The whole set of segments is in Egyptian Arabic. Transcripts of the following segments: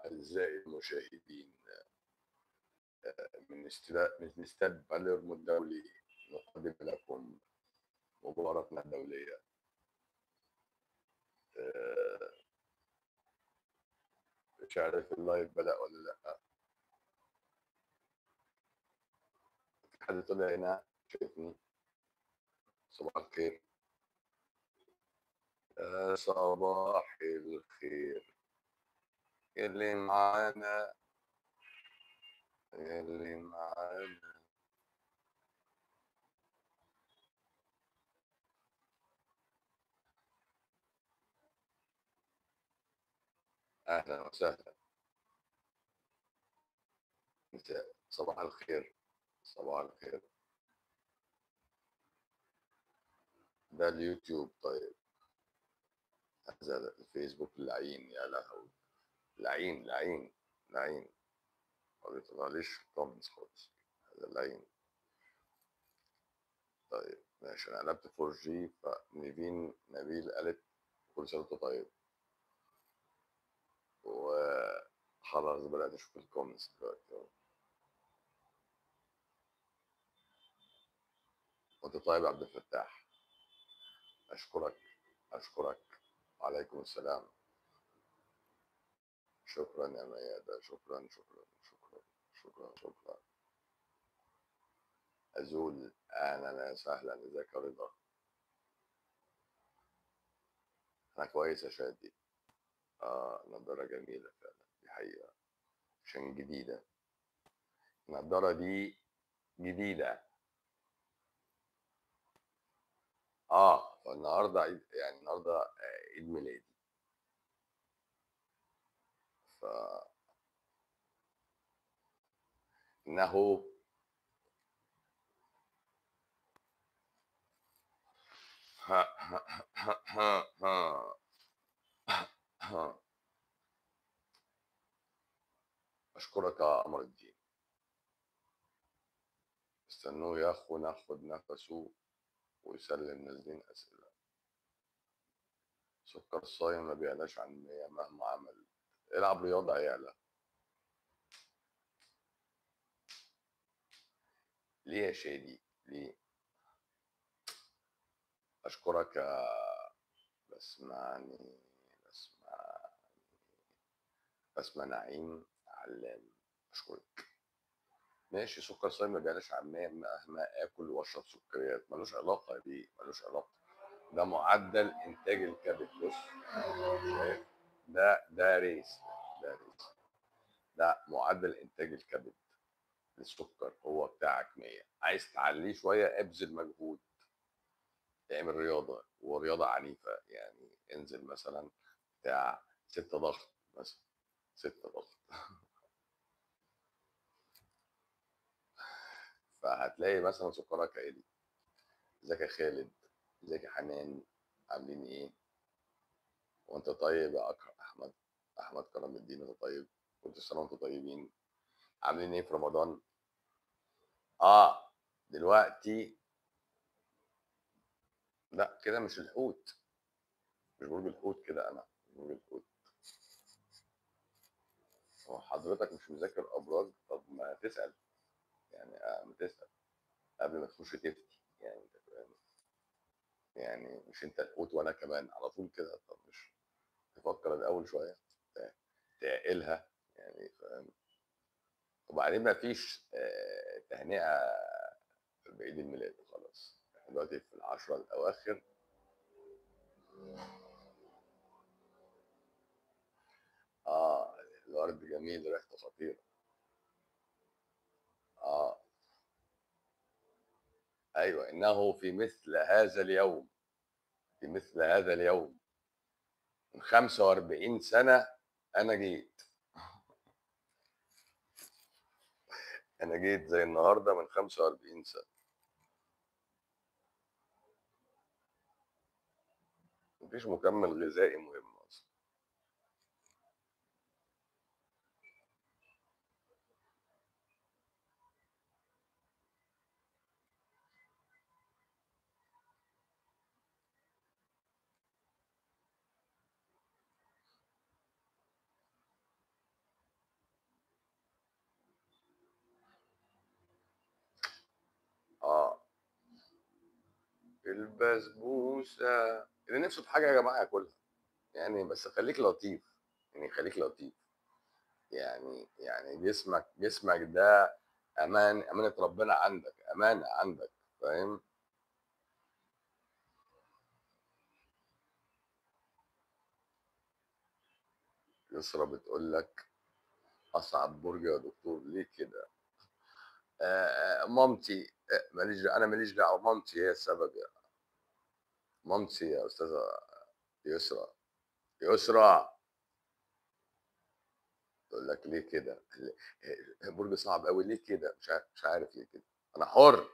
أعزائي المشاهدين من استاد من استاد باليرمو الدولي نقدم لكم مباراتنا الدولية آه، مش عارف اللايف بدأ ولا لأ في حد طلع هنا شايفني صباح الخير يا صباح الخير اللي معانا اللي معانا أهلا وسهلا مساء صباح الخير صباح الخير ده اليوتيوب طيب هذا الفيسبوك لعين يا لهوي لعين لعين لعين ما بيطلعليش كومنتس خالص هذا لعين طيب ماشي انا قلبت 4 جي فنيفين نبيل قالت كل سنه وانت طيب وخلاص بدأت أشوف الكومنتس دلوقتي أهو. وأنت طيب يا عبد الفتاح أشكرك أشكرك وعليكم السلام شكرا يا ميادة شكرا شكرا شكرا شكرا شكرا أزول أهلا وسهلا ازيك يا رضا أنا كويس يا شادي آه نضارة جميلة فعلا دي حقيقة عشان جديدة النضارة دي جديدة اه فالنهارده عيد يعني النهارده آه، عيد ميلادي ف انه ها ها ها ها ها ها اشكرك يا قمر الدين استنوه يا اخو ناخد نفسه ويسلم نازلين اسئله سكر الصايم ما بيعلاش عن 100 مهما عمل العب رياضه هيعلى ليه يا شادي ليه اشكرك يا بسمعني بسمعني بسمة نعيم علام اشكرك ماشي سكر صايم ما بيعلاش عن 100 مهما اكل واشرب سكريات ملوش علاقه بيه ملوش علاقه ده معدل انتاج الكبد بص شايف ده ده ريس ده ريس ده معدل انتاج الكبد للسكر هو بتاعك 100 عايز تعليه شويه ابذل مجهود اعمل رياضه ورياضه عنيفه يعني انزل مثلا بتاع ستة ضغط مثلا ستة ضغط فهتلاقي مثلا سكرك عالي ازيك يا خالد ازيك يا حنان عاملين ايه وانت طيب يا اكرم احمد احمد كرم الدين انت طيب كنت سنه وانتم طيبين عاملين ايه في رمضان اه دلوقتي لا كده مش الحوت مش برج الحوت كده انا مش برج الحوت هو حضرتك مش مذاكر ابراج طب ما تسال يعني آه ما تسال قبل ما تخش تفتي يعني انت فاهم يعني مش انت الحوت وانا كمان على طول كده طب مش تفكر الاول شويه ت- تعقلها يعني فاهم وبعدين ما فيش آه، تهنئه بعيد الميلاد خلاص احنا دلوقتي في العشرة الاواخر اه الورد جميل ريحته خطيره اه ايوه انه في مثل هذا اليوم في مثل هذا اليوم من 45 سنه انا جيت انا جيت زي النهارده من 45 سنه مفيش مكمل غذائي مهم اصلا البسبوسة اللي نفسه في حاجة يا جماعة ياكلها يعني بس خليك لطيف يعني خليك لطيف يعني يعني جسمك جسمك ده امان امانه ربنا عندك امانه عندك فاهم يسرا بتقول لك اصعب برج يا دكتور ليه كده آه مامتي آه ماليش دعوة- انا ماليش دعوه مامتي هي السبب يا مامتي يا استاذه يسرا يسرا تقول لك ليه كده آه، برج صعب قوي ليه كده مش عارف مش عارف ليه كده انا حر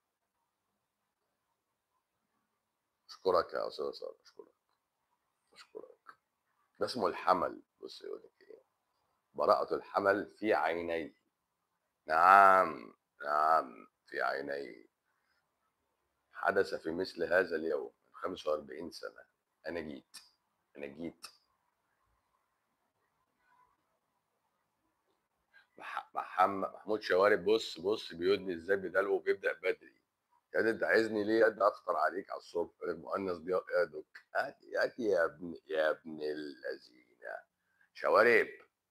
اشكرك يا استاذ ساره اشكرك اشكرك ده اسمه الحمل بص يقول لك ايه براءة الحمل في عينيه نعم نعم في عينيه حدث في مثل هذا اليوم من 45 سنة أنا جيت أنا جيت مح- محمد محمود شوارب بص بص بيودني ازاي بدلو وبيبدأ بدري يا دي انت عايزني ليه قد افطر عليك على الصبح يقول لك مؤنث ضياء يدك هاتي هاتي يا ابن يا ابن الذين شوارب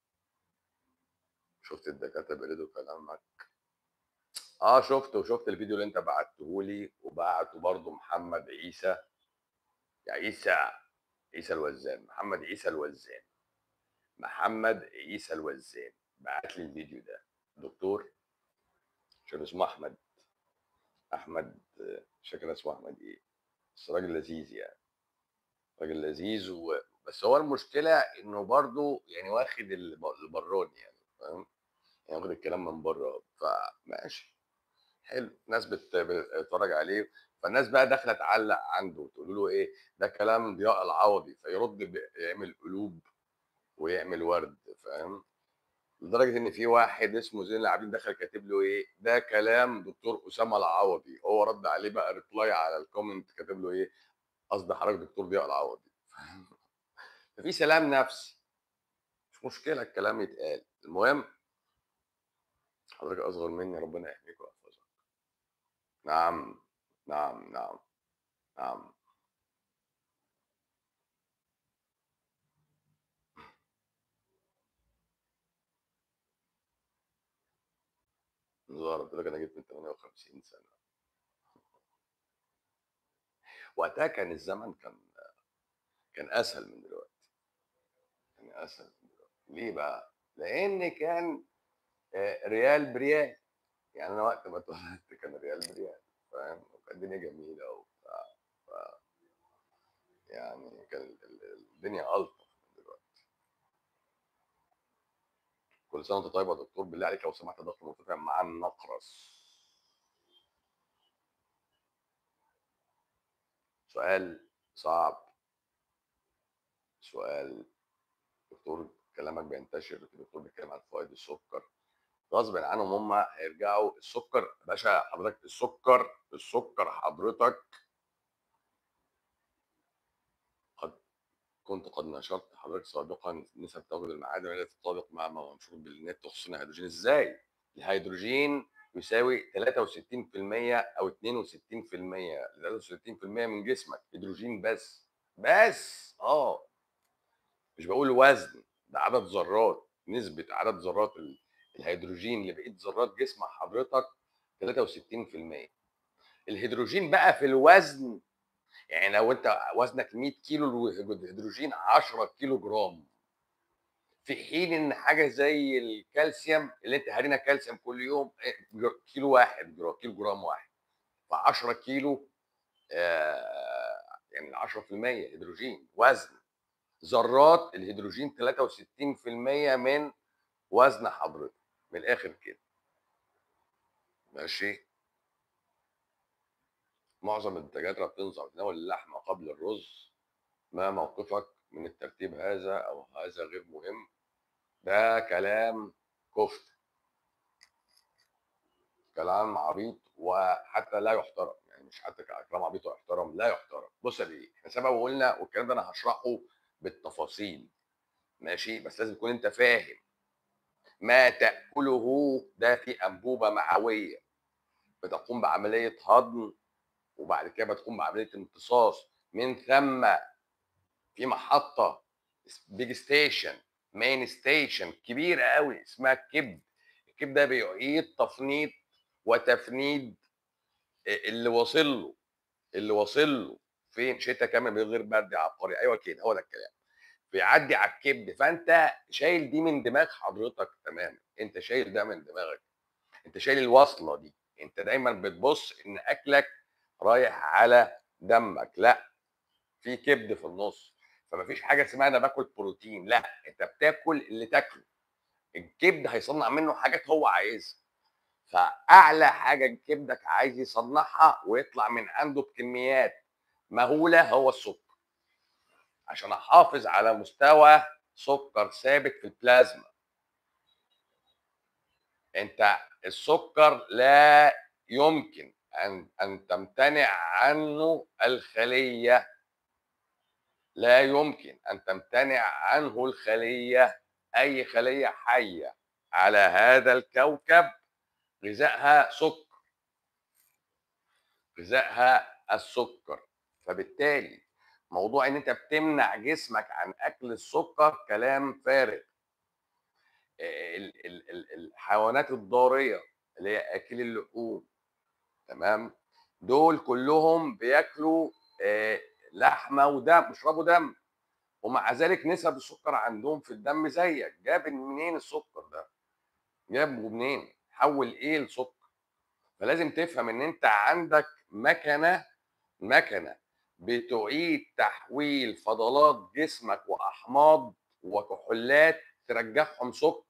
شفت الدكاتره بيقولوا كلامك اه شفته وشفت الفيديو اللي انت بعته لي وبعته برضه محمد عيسى يا عيسى عيسى الوزان محمد عيسى الوزان محمد عيسى الوزان بعت لي الفيديو ده دكتور شو اسمه احمد احمد آه، مش فاكر اسمه احمد ايه بس راجل لذيذ يعني راجل لذيذ و... بس هو المشكله انه برضه يعني واخد الب- البراني يعني فاهم يعني واخد الكلام من بره فماشي حلو ناس بت- بتتفرج عليه فالناس بقى داخله تعلق عنده وتقول له ايه ده كلام ضياء العوضي فيرد ب- يعمل قلوب ويعمل ورد فاهم لدرجه ان في واحد اسمه زين العابدين دخل كاتب له ايه ده كلام دكتور اسامه العوضي هو رد عليه بقى ريبلاي على الكومنت كاتب له ايه قصد حضرتك دكتور ضياء العوضي ففي سلام نفسي مش مشكله الكلام يتقال المهم حضرتك اصغر مني ربنا يحميك ويحفظك نعم نعم نعم نعم نزار قلت لك انا جيت من 58 سنه وقتها كان الزمن كان كان اسهل من دلوقتي كان اسهل من دلوقتي ليه بقى؟ لان كان آه، ريال بريال يعني انا وقت ما اتولدت كان ريال بريال فاهم وكانت الدنيا جميله وبتاع ف يعني كان ال- ال- الدنيا الطف من دلوقتي كل سنه وانت طيب يا دكتور بالله عليك لو سمحت ضغط مرتفع مع النقرس سؤال صعب سؤال دكتور كلامك بينتشر الدكتور بيتكلم عن فوائد السكر غصب عنهم هم هيرجعوا السكر باشا حضرتك السكر السكر حضرتك قد كنت قد نشرت حضرتك سابقا نسب تواجد المعادن التي تطابق مع ما منشور بالنت تخص الهيدروجين ازاي؟ الهيدروجين يساوي 63% او 62% 63% من جسمك هيدروجين بس بس اه مش بقول وزن ده عدد ذرات نسبة عدد ذرات ال- الهيدروجين لبقية ذرات جسم حضرتك 63% الهيدروجين بقى في الوزن يعني لو انت وزنك 100 كيلو الهيدروجين 10 كيلو جرام في حين ان حاجه زي الكالسيوم اللي انت هارينا كالسيوم كل يوم إيه، جر- كيلو واحد جرام كيلو جرام واحد ف 10 كيلو آه يعني 10% هيدروجين وزن ذرات الهيدروجين 63% من وزن حضرتك من الاخر كده ماشي معظم الدكاتره بتنصح بتناول اللحمه قبل الرز ما موقفك من الترتيب هذا او هذا غير مهم ده كلام كفر كلام عبيط وحتى لا يحترم يعني مش حتى كلام عبيط ويحترم لا يحترم بص يا بيه احنا سبق وقلنا والكلام ده انا هشرحه بالتفاصيل ماشي بس لازم تكون انت فاهم ما تاكله ده في انبوبه معويه بتقوم بعمليه هضم وبعد كده بتقوم بعمليه امتصاص من ثم في محطه بيج ستيشن مين ستيشن كبيره قوي اسمها الكبد الكبد ده بيعيد تفنيط وتفنيد اللي واصل له اللي واصل له فين شتاء كامل من غير برد عبقري ايوه كده هو ده الكلام بيعدي على الكبد فانت شايل دي من دماغ حضرتك تماما انت شايل ده من دماغك انت شايل الوصله دي انت دايما بتبص ان اكلك رايح على دمك لا في كبد في النص فمفيش حاجه اسمها انا باكل بروتين لا انت بتاكل اللي تاكله الكبد هيصنع منه حاجات هو عايزها فاعلى حاجه كبدك عايز يصنعها ويطلع من عنده بكميات مهوله هو السكر عشان احافظ على مستوى سكر ثابت في البلازما انت السكر لا يمكن ان ان تمتنع عنه الخليه لا يمكن ان تمتنع عنه الخليه اي خليه حيه على هذا الكوكب غذائها سكر غذائها السكر فبالتالي موضوع ان انت بتمنع جسمك عن اكل السكر كلام فارغ ال- ال- ال- الحيوانات الضاريه اللي هي اكل اللحوم تمام دول كلهم بياكلوا آه، لحمه ودم بيشربوا دم ومع ذلك نسب السكر عندهم في الدم زيك جاب منين السكر ده جابه منين حول ايه لسكر فلازم تفهم ان انت عندك مكنه مكنه بتعيد تحويل فضلات جسمك واحماض وكحولات ترجعهم سكر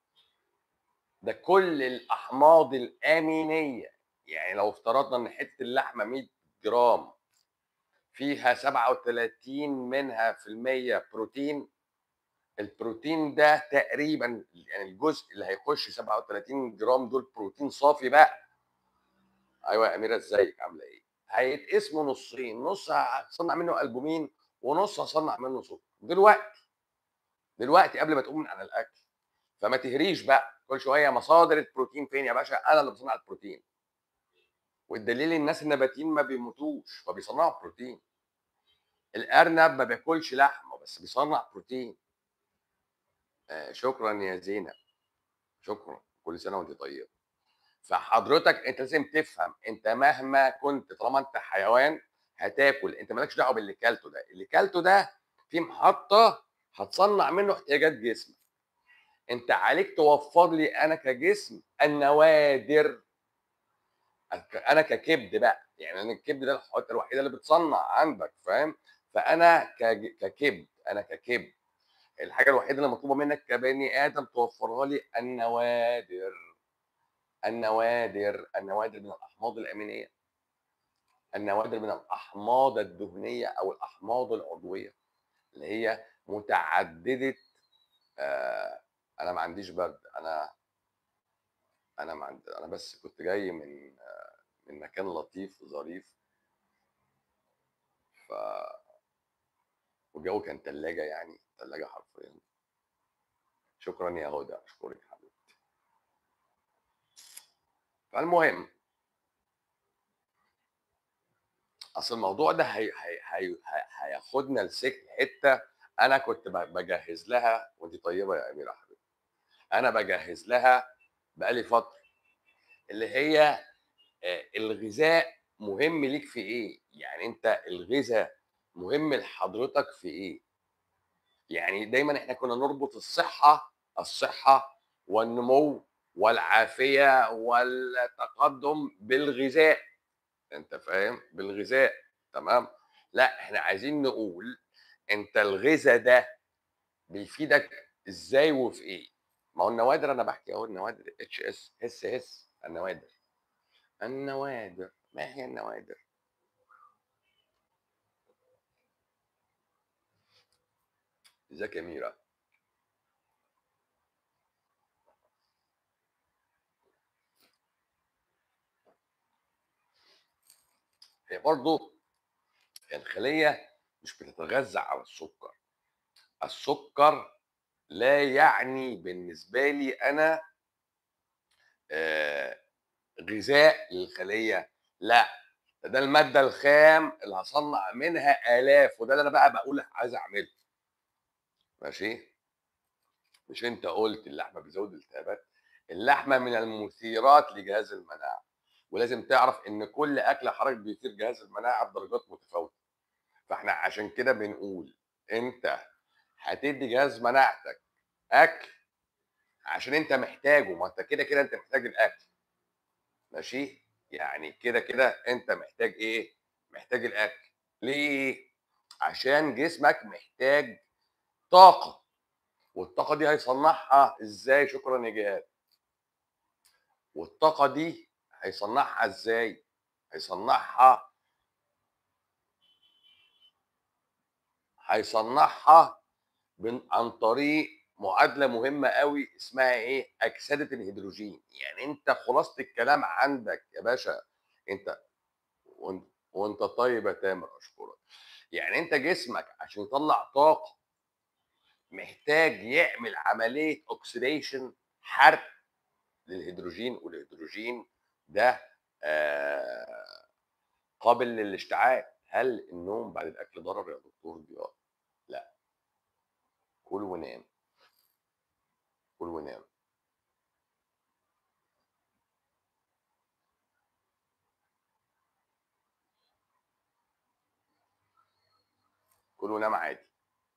ده كل الاحماض الامينيه يعني لو افترضنا ان حته اللحمه 100 جرام فيها 37 منها في المية بروتين البروتين ده تقريبا يعني الجزء اللي هيخش 37 جرام دول بروتين صافي بقى ايوه يا اميره ازيك عامله ايه هيتقسموا نصين نص هصنع منه البومين ونص هصنع منه سكر دلوقتي دلوقتي قبل ما تقوم من على الاكل فما تهريش بقى كل شويه مصادر البروتين فين يا باشا انا اللي بصنع البروتين والدليل الناس النباتيين ما بيموتوش فبيصنعوا بروتين الارنب ما بياكلش لحمه بس بيصنع بروتين آه شكرا يا زينب شكرا كل سنه وانت طيب فحضرتك انت لازم تفهم انت مهما كنت طالما انت حيوان هتاكل انت مالكش دعوه باللي كلته ده اللي كلته ده في محطه هتصنع منه احتياجات جسمك انت عليك توفر لي انا كجسم النوادر انا ككبد بقى يعني انا الكبد ده الحته الوحيده اللي بتصنع عندك فاهم فانا كج- ككبد انا ككبد الحاجه الوحيده اللي مطلوبه منك كبني ادم توفرها لي النوادر النوادر النوادر من الاحماض الامينيه النوادر من الاحماض الدهنيه او الاحماض العضويه اللي هي متعدده آه انا ما عنديش برد انا انا ما عندي انا بس كنت جاي من آه من مكان لطيف ظريف ف والجو كان تلاجة يعني تلاجة حرفيا شكرا يا هدى اشكرك حبيبتي فالمهم اصل الموضوع ده هي هي هي هي هياخدنا لسكه حته انا كنت ب- بجهز لها وانت طيبه يا اميره حبيبتي انا بجهز لها بقالي فتره اللي هي آه، الغذاء مهم ليك في ايه يعني انت الغذاء مهم لحضرتك في ايه يعني دايما احنا كنا نربط الصحه الصحه والنمو والعافيه والتقدم بالغذاء انت فاهم بالغذاء تمام لا احنا عايزين نقول انت الغذاء ده بيفيدك ازاي وفي ايه ما هو النوادر انا بحكي اهو النوادر اتش اس هس هس النوادر النوادر ما هي النوادر ازيك يا ميرا هي برضو الخلية مش بتتغذى على السكر السكر لا يعني بالنسبة لي أنا آه، غذاء للخلية لا ده الماده الخام اللي هصنع منها الاف وده اللي انا بقى بقول عايز اعمله ماشي مش انت قلت اللحمه بتزود الالتهابات اللحمه من المثيرات لجهاز المناعه ولازم تعرف ان كل اكل حضرتك بيثير جهاز المناعه بدرجات متفاوته فاحنا عشان كده بنقول انت هتدي جهاز مناعتك اكل عشان انت محتاجه ما انت كده كده انت محتاج الاكل ماشي يعني كده كده انت محتاج ايه محتاج الاكل ليه عشان جسمك محتاج طاقه والطاقه دي هيصنعها ازاي شكرا يا جهاد والطاقه دي هيصنعها ازاي هيصنعها هيصنعها من عن طريق معادله مهمه قوي اسمها ايه اكسده الهيدروجين يعني انت خلاصه الكلام عندك يا باشا انت وانت, وانت طيب يا تامر اشكرك يعني انت جسمك عشان يطلع طاقه محتاج يعمل عمليه اوكسيديشن حرق للهيدروجين والهيدروجين ده آه قابل للاشتعال هل النوم بعد الاكل ضرر يا دكتور ضياء لا كل ونام كل ونام كل ونام عادي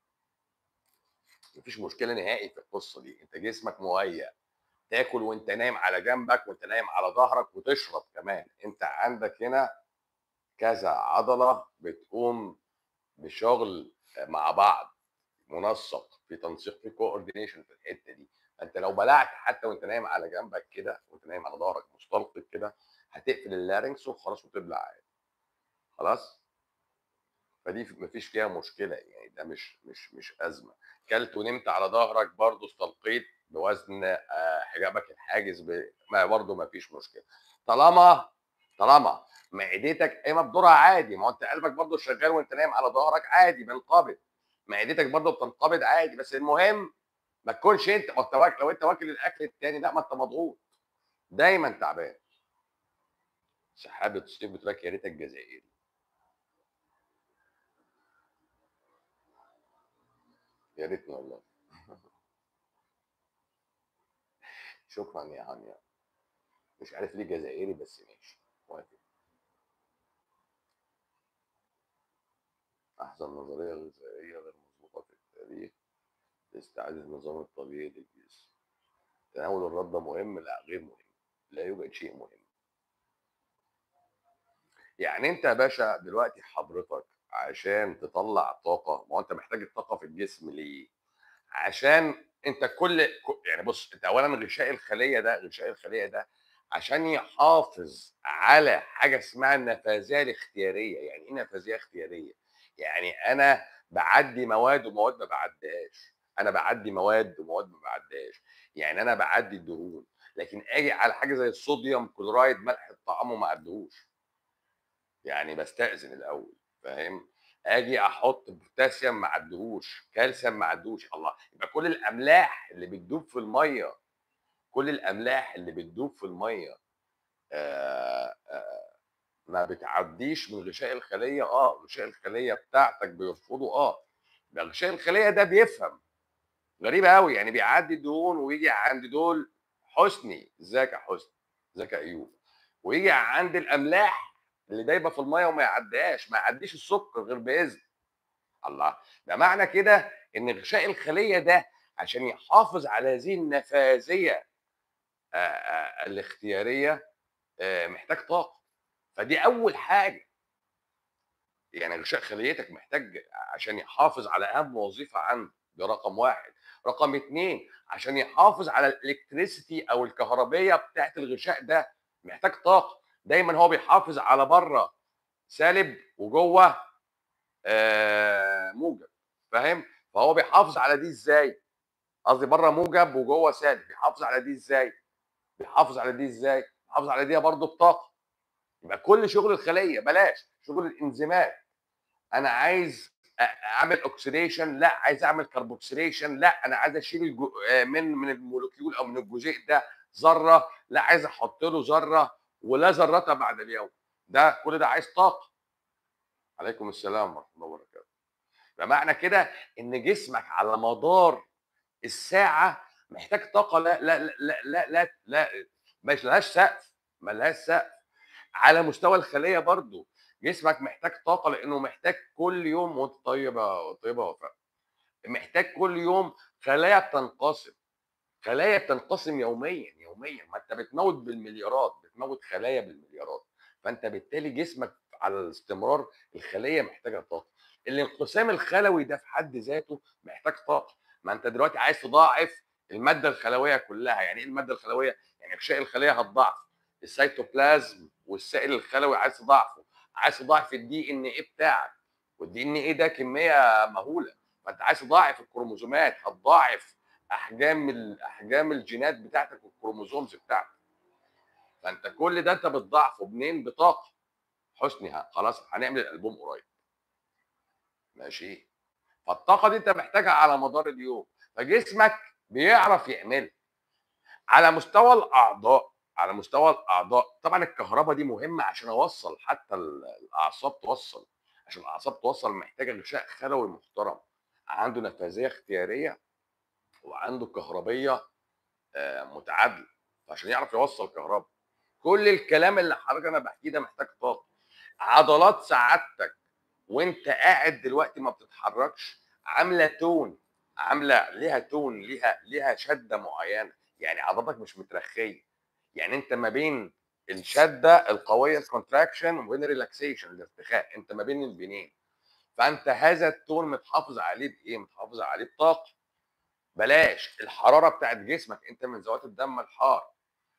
مفيش مشكله نهائي في القصه دي انت جسمك مهيأ تاكل وانت نايم على جنبك وانت نايم على ظهرك وتشرب كمان انت عندك هنا كذا عضله بتقوم بشغل مع بعض منسق في تنسيق في كوردينيشن في الحته دي انت لو بلعت حتى وانت نايم على جنبك كده وانت نايم على ظهرك مستلقي كده هتقفل اللارنكس وخلاص وتبلع عادي خلاص فدي مفيش فيها مشكله يعني ده مش مش مش ازمه كلت ونمت على ظهرك برضه استلقيت بوزن آه، حجابك الحاجز ب... ما برضه مفيش مشكله طالما طالما معدتك قايمه بدورها عادي ما هو انت قلبك برضه شغال وانت نايم على ظهرك عادي بينقبض معدتك برضه بتنقبض عادي بس المهم ما تكونش انت ما انت واكل لو انت واكل الاكل التاني لا ما انت مضغوط دايما تعبان سحابه الصيف بتقول لك يا ريتك جزائري يا ريتني والله شكرا يا هانيا مش عارف ليه جزائري بس ماشي موافق احسن نظريه غذائيه غير مظبوطه في التاريخ لاستعاده النظام الطبيعي للجسم تناول الرده مهم لا غير مهم لا يوجد شيء مهم يعني انت يا باشا دلوقتي حضرتك عشان تطلع طاقه ما هو انت محتاج الطاقه في الجسم ليه عشان انت كل ك- يعني بص انت اولا غشاء الخليه ده غشاء الخليه ده عشان يحافظ على حاجه اسمها النفاذيه الاختياريه يعني ايه نفاذيه اختياريه يعني انا بعدي مواد ومواد ما بعديهاش انا بعدي مواد ومواد ما بعديهاش يعني انا بعدي الدهون لكن اجي على حاجه زي الصوديوم كلورايد ملح الطعام وما عدهوش يعني بستأذن الاول فاهم اجي احط بوتاسيوم ما عدهوش كالسيوم ما عدهوش الله يبقى كل الاملاح اللي بتدوب في الميه كل الاملاح اللي بتدوب في الميه آه آه ما بتعديش من غشاء الخليه اه غشاء الخليه بتاعتك بيرفضه اه ده غشاء الخليه ده بيفهم غريبه قوي يعني بيعدي الدهون ويجي عند دول حسني ازيك يا حسني ازيك يا ايوب ويجي عند الاملاح اللي دايبه في الميه وما يعديهاش ما يعديش السكر غير باذن الله ده معنى كده ان غشاء الخليه ده عشان يحافظ على هذه النفاذيه آه، آه، الاختياريه آه، محتاج طاقه فدي اول حاجه يعني غشاء خليتك محتاج عشان يحافظ على اهم وظيفه عنده ده رقم واحد رقم اتنين عشان يحافظ على الالكتريسيتي او الكهربيه بتاعت الغشاء ده محتاج طاقه دايما هو بيحافظ على بره سالب وجوه آه موجب فاهم فهو بيحافظ على دي ازاي قصدي بره موجب وجوه سالب بيحافظ على دي ازاي بيحافظ على دي ازاي بيحافظ على دي برضه بطاقه يبقى كل شغل الخليه بلاش شغل الانزيمات انا عايز أ- اعمل اوكسيديشن لا عايز اعمل كربوكسيليشن لا انا عايز اشيل الجو... آه، من من المولكيول او من الجزيء ده ذره لا عايز احط له ذره ولا ذره بعد اليوم ده كل ده عايز طاقه عليكم السلام ورحمه الله وبركاته فمعنى كده ان جسمك على مدار الساعه محتاج طاقه لا لا لا لا لا, لا مش لهاش سقف ملهاش سقف على مستوى الخليه برضو جسمك محتاج طاقه لانه محتاج كل يوم وانت طيبه طيبه وفاء محتاج كل يوم خلايا بتنقسم خلايا بتنقسم يوميا يوميا ما انت بتموت بالمليارات بتموت خلايا بالمليارات فانت بالتالي جسمك على الاستمرار الخليه محتاجه طاقه الانقسام الخلوي ده في حد ذاته محتاج طاقه ما انت دلوقتي عايز تضاعف الماده الخلويه كلها يعني ايه الماده الخلويه يعني غشاء الخليه هتضاعف السيتوبلازم والسائل الخلوي عايز تضاعفه عايز تضاعف الدي ان ايه بتاعك والدي ان ايه ده كميه مهوله فانت عايز تضاعف الكروموزومات هتضاعف احجام احجام الجينات بتاعتك والكروموزومز بتاعتك فانت كل ده انت بتضاعفه منين بطاقه حسني خلاص هنعمل الالبوم قريب ماشي فالطاقه دي انت محتاجها على مدار اليوم فجسمك بيعرف يعملها على مستوى الاعضاء على مستوى الاعضاء طبعا الكهرباء دي مهمه عشان اوصل حتى الاعصاب توصل عشان الاعصاب توصل محتاجه غشاء خلوي محترم عنده نفاذيه اختياريه وعنده كهربيه متعادله فعشان يعرف يوصل كهرباء كل الكلام اللي حضرتك انا بحكيه ده محتاج طاقه عضلات سعادتك وانت قاعد دلوقتي ما بتتحركش عامله تون عامله ليها تون ليها ليها شده معينه يعني عضلاتك مش مترخيه يعني انت ما بين الشده القويه الكونتراكشن وبين الريلاكسيشن الارتخاء انت ما بين البنين فانت هذا التون متحافظ عليه بايه متحافظ عليه بطاقه بلاش الحراره بتاعت جسمك انت من ذوات الدم الحار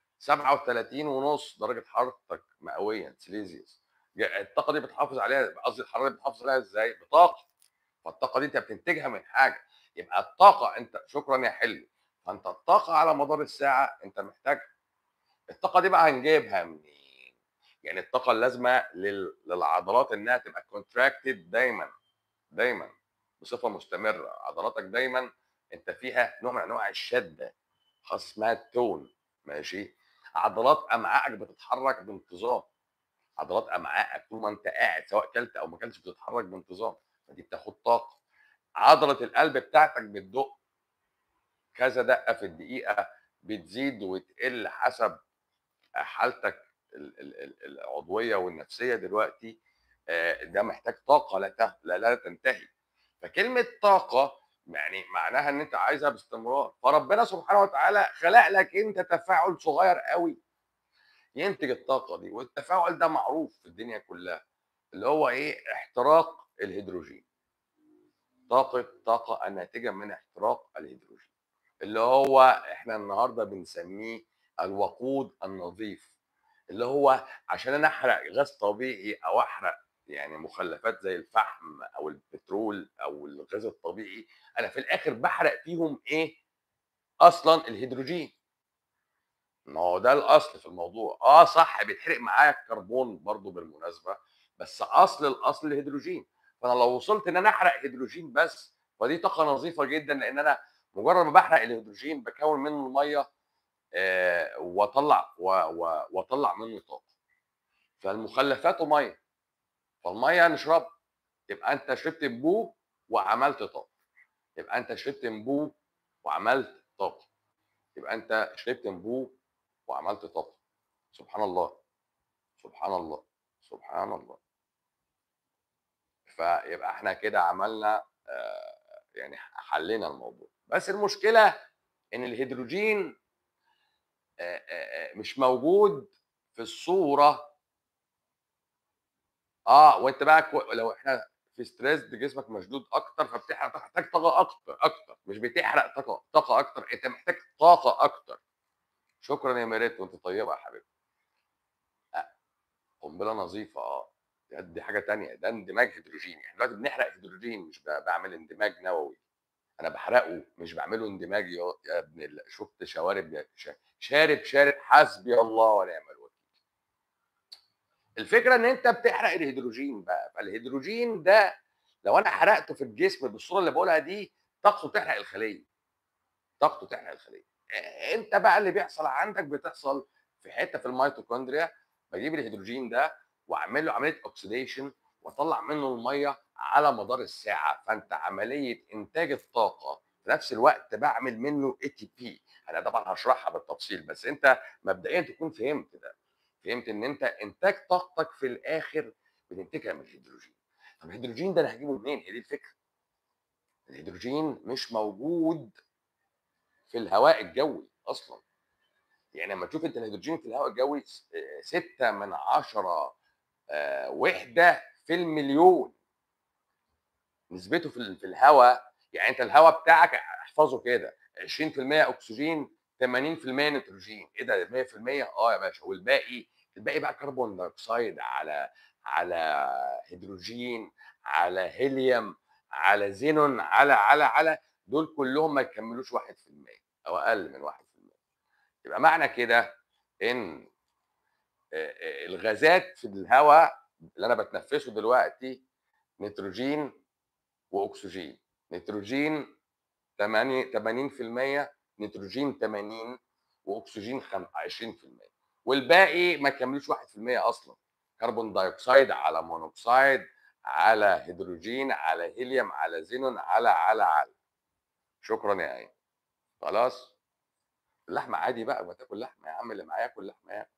37 ونص درجه حرارتك مئويا سيليزيوس الطاقه دي بتحافظ عليها قصدي الحراره دي بتحافظ عليها ازاي بطاقه فالطاقه دي انت بتنتجها من حاجه يبقى الطاقه انت شكرا يا حلمي فانت الطاقه على مدار الساعه انت محتاجها الطاقه دي بقى هنجيبها منين يعني الطاقه اللازمه للعضلات انها تبقى كونتراكتد دايما دايما بصفه مستمره عضلاتك دايما انت فيها نوع من انواع الشده خاص اسمها التون ماشي عضلات امعائك بتتحرك بانتظام عضلات امعائك طول ما انت قاعد سواء كلت او ما كلتش بتتحرك بانتظام فدي بتاخد طاقه عضله القلب بتاعتك بتدق كذا دقه في الدقيقه بتزيد وتقل حسب حالتك العضويه والنفسيه دلوقتي ده محتاج طاقه لا لا, لا تنتهي فكلمه طاقه يعني معناها ان انت عايزها باستمرار فربنا سبحانه وتعالى خلق لك انت تفاعل صغير قوي ينتج الطاقه دي والتفاعل ده معروف في الدنيا كلها اللي هو ايه احتراق الهيدروجين طاقه طاقه الناتجه من احتراق الهيدروجين اللي هو احنا النهارده بنسميه الوقود النظيف اللي هو عشان انا احرق غاز طبيعي او احرق يعني مخلفات زي الفحم او البترول او الغاز الطبيعي انا في الاخر بحرق فيهم ايه اصلا الهيدروجين ما هو ده الاصل في الموضوع اه صح بيتحرق معايا الكربون برضو بالمناسبه بس اصل الاصل الهيدروجين فانا لو وصلت ان انا احرق هيدروجين بس فدي طاقه نظيفه جدا لان انا مجرد ما بحرق الهيدروجين بكون منه الميه آه واطلع واطلع منه طاقه فالمخلفات ميه فالميه نشربها يبقى انت شربت نبوه وعملت طاقه يبقى انت شربت نبوه وعملت طاقه يبقى انت شربت نبوه وعملت طاقه سبحان الله سبحان الله سبحان الله فيبقى احنا كده عملنا آه يعني حلينا الموضوع بس المشكله ان الهيدروجين آه آه مش موجود في الصوره اه وانت بقى كو... لو احنا في ستريس جسمك مشدود اكتر فبتحرق تحتاج طاقه اكتر اكتر مش بتحرق طاقه طاقه اكتر انت محتاج طاقه اكتر شكرا يا ميريت وانت طيبه يا حبيبي آه. قنبله نظيفه اه دي حاجه تانية ده اندماج هيدروجين احنا دلوقتي بنحرق هيدروجين مش بعمل اندماج نووي انا بحرقه مش بعمله اندماج يا ابن ال... شفت شوارب شارب شارب حسبي الله ونعم الوكيل الفكره ان انت بتحرق الهيدروجين بقى فالهيدروجين ده لو انا حرقته في الجسم بالصوره اللي بقولها دي طاقته تحرق الخليه طاقته تحرق الخليه انت بقى اللي بيحصل عندك بتحصل في حته في الميتوكوندريا بجيب الهيدروجين ده واعمل له عمليه اوكسيديشن واطلع منه الميه على مدار الساعه فانت عمليه انتاج الطاقه في نفس الوقت بعمل منه اي تي بي انا طبعا هشرحها بالتفصيل بس انت مبدئيا تكون فهمت ده فهمت ان انت انتاج طاقتك في الاخر بتنتجها من الهيدروجين طب الهيدروجين ده انا هجيبه منين هي دي الفكره الهيدروجين مش موجود في الهواء الجوي اصلا يعني لما تشوف انت الهيدروجين في الهواء الجوي 6 من عشرة آه، وحده في المليون نسبته في في الهواء يعني انت الهواء بتاعك احفظه كده 20% اكسجين 80% نيتروجين ايه ده 100% اه يا باشا والباقي الباقي بقى كربون دايوكسيد على على هيدروجين على هيليوم على زينون على على على دول كلهم ما يكملوش 1% او اقل من 1% يبقى معنى كده ان الغازات في الهواء اللي انا بتنفسه دلوقتي نيتروجين واكسجين نيتروجين 80 80% نيتروجين 80 واكسجين 20% والباقي ما يكملوش 1% اصلا كربون دايوكسيد على مونوكسيد على هيدروجين على هيليوم على زينون على على على شكرا يا عين خلاص اللحمه عادي بقى ما تاكل لحمه يا عم اللي معايا ياكل لحمه يعني.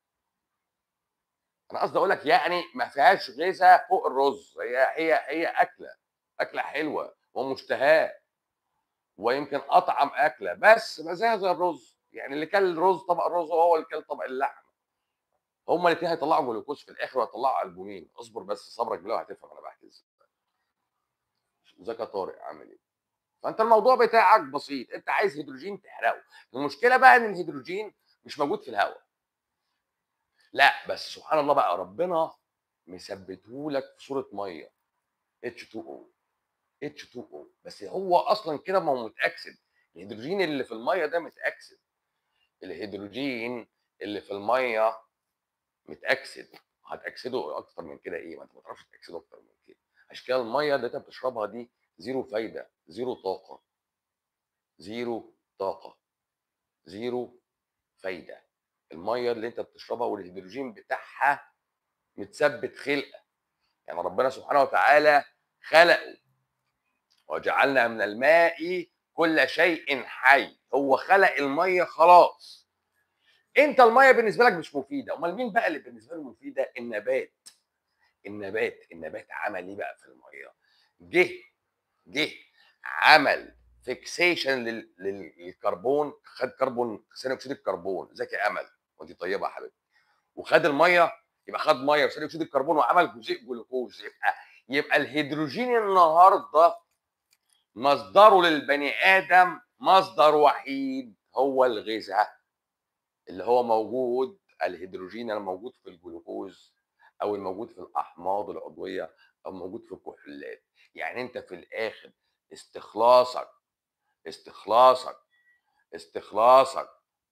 انا قصدي اقول لك يعني ما فيهاش غذاء فوق الرز هي هي هي اكله اكله حلوه ومشتهاه ويمكن اطعم اكله بس زيها زي الرز يعني اللي كل الرز طبق الرز هو اللي كل طبق اللحمه هما الاثنين هيطلعوا جلوكوز في الاخر وهيطلعوا البومين اصبر بس صبرك بالله هتفهم انا بحكي ازاي ازيك يا طارق عامل ايه فانت الموضوع بتاعك بسيط انت عايز هيدروجين تحرقه المشكله بقى ان الهيدروجين مش موجود في الهواء لا بس سبحان الله بقى ربنا مثبته لك في صوره ميه H2O H2O بس هو اصلا كده ما هو متاكسد الهيدروجين اللي في الميه ده متاكسد الهيدروجين اللي في الميه متاكسد هتاكسده اكتر من كده ايه ما انت ما تعرفش تاكسده اكتر من كده عشان كده الميه اللي انت بتشربها دي زيرو فايده زيرو طاقه زيرو طاقه زيرو فايده الميه اللي انت بتشربها والهيدروجين بتاعها متثبت خلقه يعني ربنا سبحانه وتعالى خلقه وجعلنا من الماء كل شيء حي هو خلق الميه خلاص انت الميه بالنسبه لك مش مفيده امال مين بقى اللي بالنسبه له مفيده النبات النبات النبات عمل ايه بقى في الميه جه جه عمل فيكسيشن للكربون خد كربون ثاني اكسيد الكربون ازيك يا امل وانت طيبه يا حبيبتي وخد الميه يبقى خد ميه وثاني اكسيد الكربون وعمل جزيء جلوكوز يبقى يبقى الهيدروجين النهارده مصدره للبني ادم مصدر وحيد هو الغذاء اللي هو موجود الهيدروجين الموجود في الجلوكوز او الموجود في الاحماض العضويه او موجود في الكحولات يعني انت في الاخر استخلاصك استخلاصك استخلاصك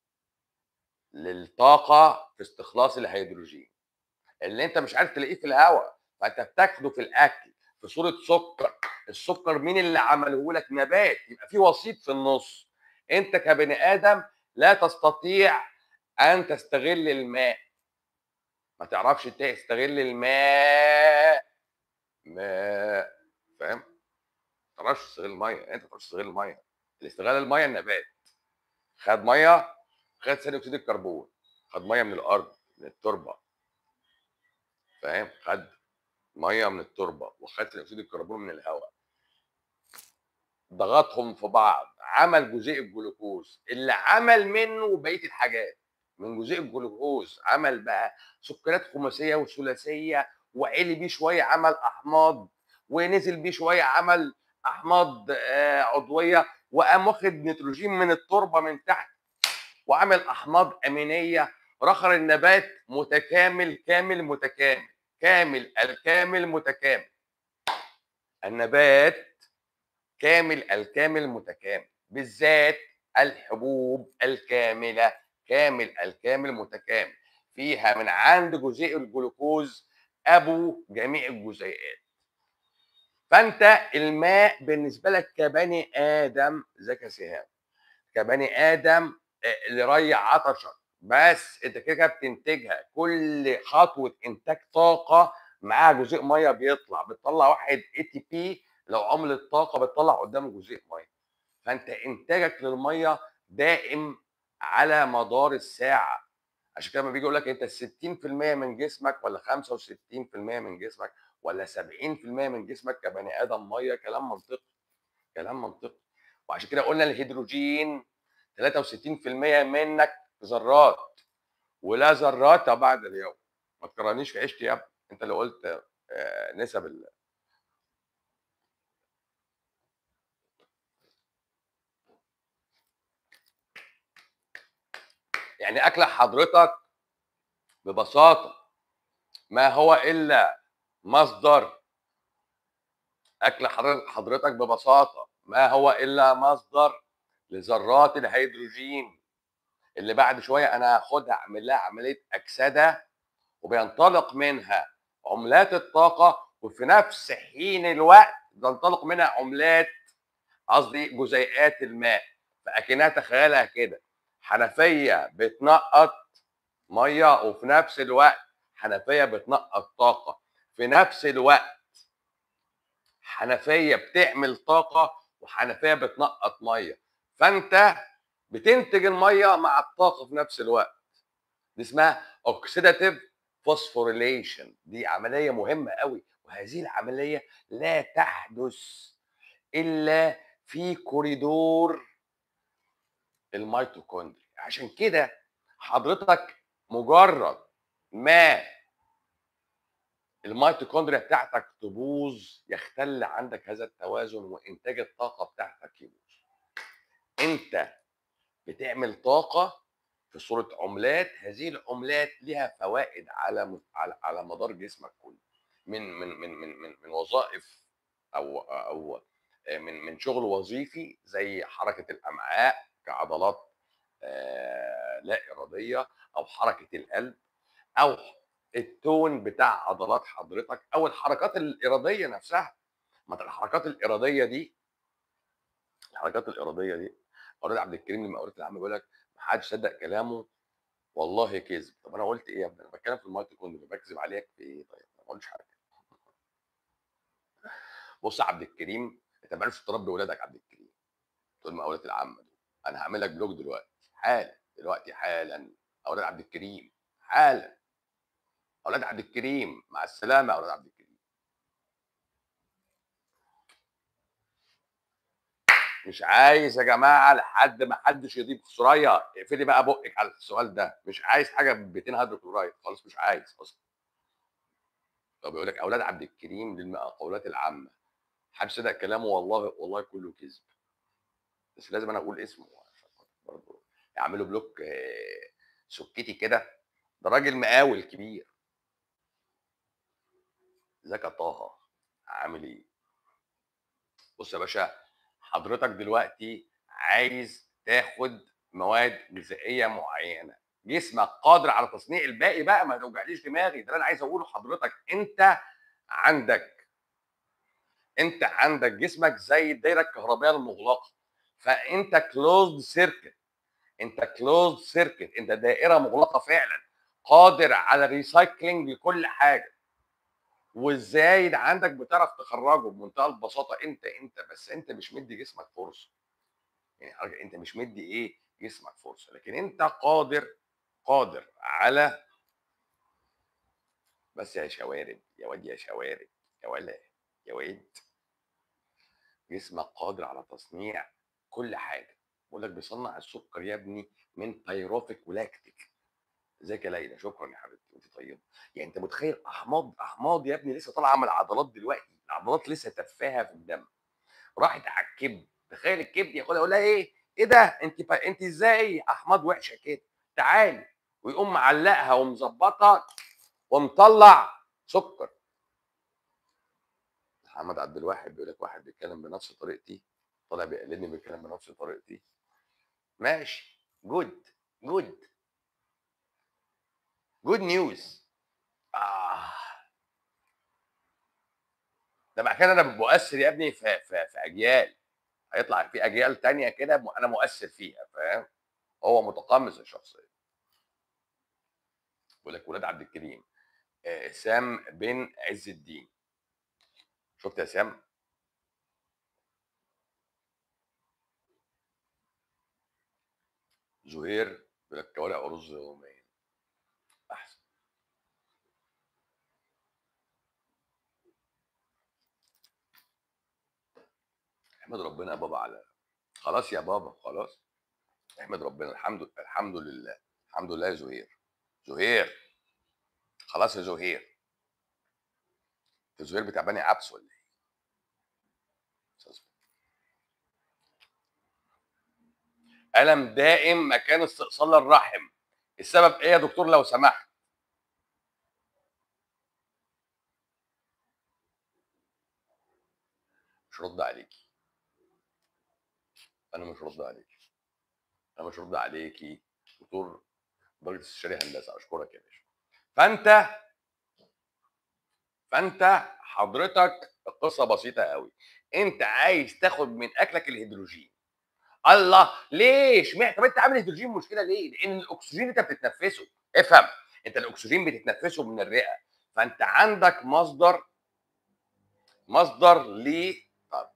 للطاقه في استخلاص الهيدروجين اللي انت مش عارف تلاقيه في الهواء فانت بتاخده في الاكل في صوره سكر السكر مين اللي عمله لك نبات يبقى في وسيط في النص انت كبني ادم لا تستطيع ان تستغل الماء ما تعرفش تستغل الماء ماء فاهم ما تعرفش تستغل الميه انت ما تعرفش تستغل الميه الاستغلال الميه النبات خد ميه خد ثاني اكسيد الكربون خد ميه من الارض من التربه فاهم خد ميه من التربه وخد ثاني اكسيد الكربون من الهواء ضغطهم في بعض عمل جزيء الجلوكوز اللي عمل منه بقيه الحاجات من جزيء الجلوكوز عمل بقى سكريات خماسيه وثلاثيه وعلي بيه شويه عمل احماض ونزل بيه شويه عمل احماض عضويه وقام واخد نيتروجين من التربه من تحت وعمل احماض امينيه رخر النبات متكامل كامل متكامل كامل الكامل متكامل النبات كامل الكامل متكامل بالذات الحبوب الكامله كامل الكامل متكامل فيها من عند جزيء الجلوكوز ابو جميع الجزيئات فانت الماء بالنسبه لك كبني ادم ازيك يا سهام كبني ادم اللي ريح عطشك بس انت كده كده بتنتجها كل خطوه انتاج طاقه معاها جزيء ميه بيطلع بتطلع واحد اي تي بي لو عملة طاقه بتطلع قدامه جزيء ميه فانت انتاجك للميه دائم على مدار الساعه عشان كده لما بيجي يقول لك انت 60% من جسمك ولا 65% من جسمك ولا 70% من جسمك كبني ادم ميه كلام منطقي كلام منطقي وعشان كده قلنا الهيدروجين 63% منك ذرات ولا ذرات بعد اليوم ما تكرهنيش في عيشتي يا ابني انت اللي قلت آه، نسب ال... يعني اكل حضرتك ببساطه ما هو الا مصدر اكل حضرتك حضرتك ببساطه ما هو الا مصدر لذرات الهيدروجين اللي بعد شويه انا هاخدها اعمل لها عمليه اكسده وبينطلق منها عملات الطاقه وفي نفس حين الوقت تنطلق منها عملات قصدي جزيئات الماء فاكنها تخيلها كده حنفيه بتنقط ميه وفي نفس الوقت حنفيه بتنقط طاقه في نفس الوقت حنفيه بتعمل طاقه وحنفيه بتنقط ميه فانت بتنتج الميه مع الطاقه في نفس الوقت دي اسمها اوكسيداتيف فوسفوريليشن دي عمليه مهمه قوي وهذه العمليه لا تحدث الا في كوريدور الميتوكوندريا عشان كده حضرتك مجرد ما الميتوكوندريا بتاعتك تبوظ يختل عندك هذا التوازن وانتاج الطاقه بتاعتك يبوظ انت بتعمل طاقه في صوره عملات هذه العملات لها فوائد على على على مدار جسمك كله من من من من من, من وظائف او او من من شغل وظيفي زي حركه الامعاء كعضلات آه، لا اراديه او حركه القلب او التون بتاع عضلات حضرتك او الحركات الاراديه نفسها ما انت الحركات الاراديه دي الحركات الاراديه دي اوريد عبد الكريم لما قريت العام بيقول لك ما حدش صدق كلامه والله كذب طب انا قلت ايه يا ابني انا بتكلم في الميتوكوندريا بكذب عليك في ايه طيب ما قلتش حاجه بص يا عبد الكريم انت ما عرفتش تربي ولادك عبد الكريم دول مقاولات العامه دول انا هعمل لك بلوج دلوقتي حالا دلوقتي حالا اولاد عبد الكريم حالا اولاد عبد الكريم مع السلامه يا اولاد عبد الكريم مش عايز يا جماعه لحد ما حدش يضيف سوريا اقفلي بقى بقك على السؤال ده مش عايز حاجه ب 200 هيدروكلورايد خلاص مش عايز اصلا طب يقول لك اولاد عبد الكريم للمقاولات العامه حد صدق كلامه والله والله كله كذب بس لازم انا اقول اسمه عشان برضه يعملوا بلوك آه، سكتي كده ده راجل مقاول كبير ازيك يا طه عامل ايه بص يا باشا حضرتك دلوقتي عايز تاخد مواد غذائيه معينه جسمك قادر على تصنيع الباقي بقى ما توجعليش دماغي ده اللي انا عايز اقوله لحضرتك انت عندك انت عندك جسمك زي الدايره الكهربائيه المغلقه فانت كلوزد سيركت انت كلوزد سيركت انت دائره مغلقه فعلا قادر على ريسايكلينج لكل حاجه وازاي ده عندك بتعرف تخرجه بمنتهى البساطه انت انت بس انت مش مدي جسمك فرصه يعني حضرتك انت مش مدي ايه جسمك فرصه لكن انت قادر قادر على بس يا شوارب يا واد يا شوارب يا ولا يا واد جسمك قادر على تصنيع كل حاجه بقول لك بيصنع السكر يا ابني من بيروفيك ولاكتيك ازيك يا ليلى شكرا يا حبيبتي انت طيبه يعني انت متخيل احماض احماض يا ابني لسه طالعه من العضلات دلوقتي العضلات لسه تفاهه في الدم راحت على الكبد تخيل الكبد ياخدها يقول لها ايه ايه ده انت ف... انت ازاي احماض وحشه كده تعالي ويقوم معلقها ومظبطها ومطلع سكر محمد عبد الواحد بيقول لك واحد بيتكلم بنفس طريقتي طالع بيقلدني بيتكلم بنفس طريقتي ماشي جود جود جود نيوز آه. ده مع كده انا مؤثر يا ابني في, في, في اجيال هيطلع في اجيال تانية كده م- انا مؤثر فيها فاهم هو متقمص الشخصيه بيقول لك ولاد عبد الكريم آه، سام بن عز الدين شفت يا سام زهير بيقول لك كوارع ورز يوميا احسن احمد ربنا يا بابا على خلاص يا بابا خلاص احمد ربنا الحمد الحمد لله الحمد لله يا زهير زهير خلاص يا زهير انت زهير بتاع بني عبس ولا ايه؟ أستاذ. ألم دائم مكان استئصال الرحم السبب ايه يا دكتور لو سمحت؟ مش رد عليكي انا مش رد عليكي انا مش رد عليكي دكتور درجه استشاري هندسه اشكرك يا باشا فانت فانت حضرتك القصه بسيطه قوي انت عايز تاخد من اكلك الهيدروجين الله ليش مع... طب انت عامل هيدروجين مشكله ليه لان الاكسجين انت بتتنفسه افهم انت الاكسجين بتتنفسه من الرئه فانت عندك مصدر مصدر ل طب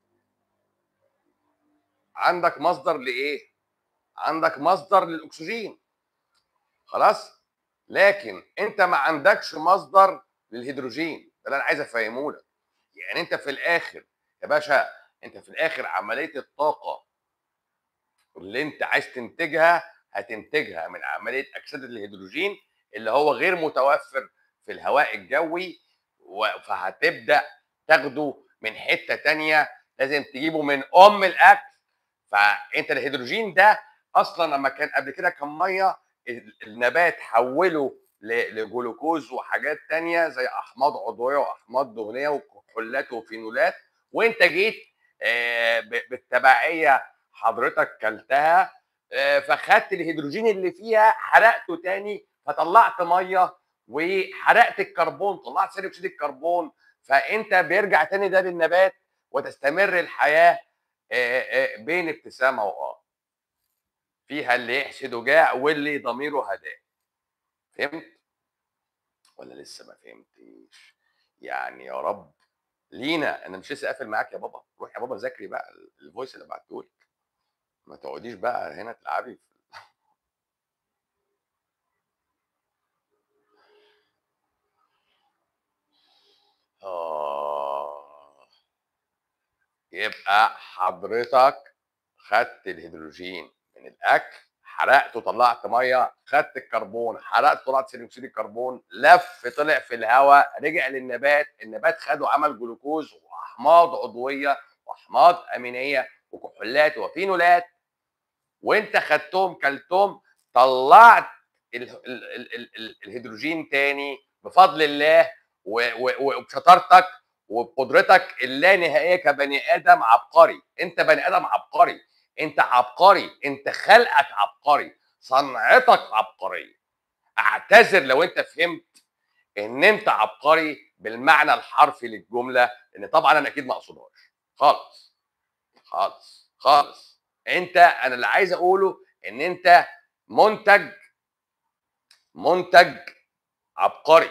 عندك مصدر لايه عندك مصدر للاكسجين خلاص لكن انت ما عندكش مصدر للهيدروجين ده اللي انا عايز افهمه لك يعني انت في الاخر يا باشا انت في الاخر عمليه الطاقه اللي انت عايز تنتجها هتنتجها من عمليه اكسده الهيدروجين اللي هو غير متوفر في الهواء الجوي و- فهتبدا تاخده من حته تانية لازم تجيبه من ام الاكل فانت الهيدروجين ده اصلا لما كان قبل كده كان ميه ال- النبات حوله ل- لجلوكوز وحاجات تانية زي احماض عضويه واحماض دهنيه وكحولات وفينولات وانت جيت آه، ب- بالتبعيه حضرتك كلتها آه، فخدت الهيدروجين اللي فيها حرقته تاني فطلعت ميه وحرقت الكربون طلعت ثاني اكسيد الكربون فانت بيرجع تاني ده للنبات وتستمر الحياه آه، آه، بين ابتسامه واه فيها اللي يحسد جاع واللي ضميره هداه فهمت ولا لسه ما فهمتش يعني يا رب لينا انا مش لسه قافل معاك يا بابا روح يا بابا ذاكري بقى الفويس اللي بعتهولك ما تقعديش بقى هنا تلعبي في آه يبقى حضرتك خدت الهيدروجين من الاكل حرقته طلعت ميه خدت الكربون حرقت طلعت ثاني اكسيد الكربون لف طلع في الهواء رجع للنبات النبات خده عمل جلوكوز واحماض عضويه واحماض امينيه وكحولات وفينولات وانت خدتهم كلتهم طلعت ال ال ال ال ال الهيدروجين تاني بفضل الله و- و- وبشطارتك وبقدرتك اللانهائيه كبني ادم عبقري انت بني ادم عبقري انت عبقري انت خلقك عبقري صنعتك عبقريه اعتذر لو انت فهمت ان انت عبقري بالمعنى الحرفي للجمله لان طبعا انا اكيد ما اقصدهاش خالص خالص خالص انت انا اللي عايز اقوله ان انت منتج منتج عبقري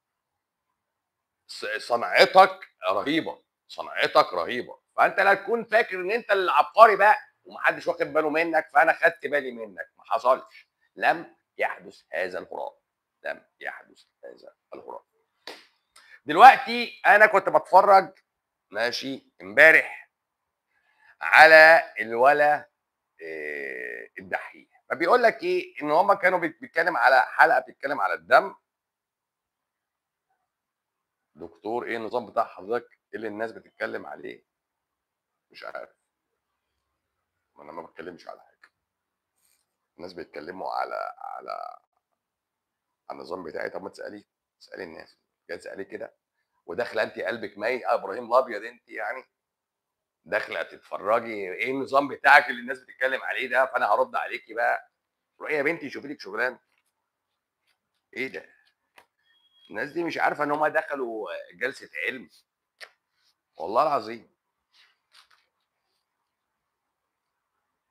ص- صنعتك رهيبه صنعتك رهيبه فانت لا تكون فاكر ان انت اللي عبقري بقى ومحدش واخد باله منك فانا خدت بالي منك ما حصلش لم يحدث هذا الهراء لم يحدث هذا الهراء دلوقتي انا كنت بتفرج ماشي امبارح على الولا آه، الدحيح فبيقول لك ايه ان هم كانوا بيت- بيتكلم على حلقه بتتكلم على الدم دكتور ايه النظام بتاع حضرتك ايه اللي الناس بتتكلم عليه مش عارف ما انا ما بتكلمش على حاجه الناس بيتكلموا على على على النظام بتاعي طب ما تساليه تسالي الناس جاي تساليه كده وداخله انت قلبك ميت آه ابراهيم الابيض انت يعني داخله تتفرجي ايه النظام بتاعك اللي الناس بتتكلم عليه ده فانا هرد عليكي بقى روحي يا بنتي شوفي لك شغلانه ايه ده الناس دي مش عارفه ان هم دخلوا جلسه علم والله العظيم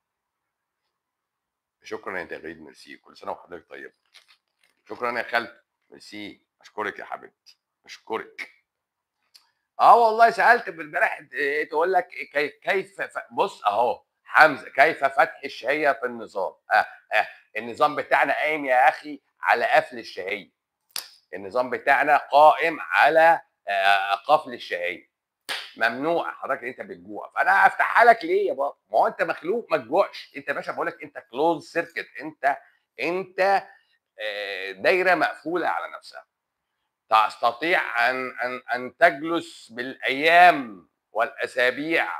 شكرا يا تغريد ميرسي كل سنه وحضرتك طيب شكرا يا خالتي ميرسي اشكرك يا حبيبتي اشكرك اه والله سالت امبارح إيه، تقول لك كي- كيف ف- بص اهو حمزه كيف فتح الشهيه في النظام اه اه النظام بتاعنا قايم يا اخي على قفل الشهيه النظام بتاعنا قائم على آه، قفل الشهيه ممنوع حضرتك انت بتجوع فانا هفتحها لك ليه يا بابا ما هو انت مخلوق ما تجوعش انت يا باشا بقول لك انت كلوز سيركت انت انت آه، دايره مقفوله على نفسها تستطيع ان ان ان تجلس بالايام والاسابيع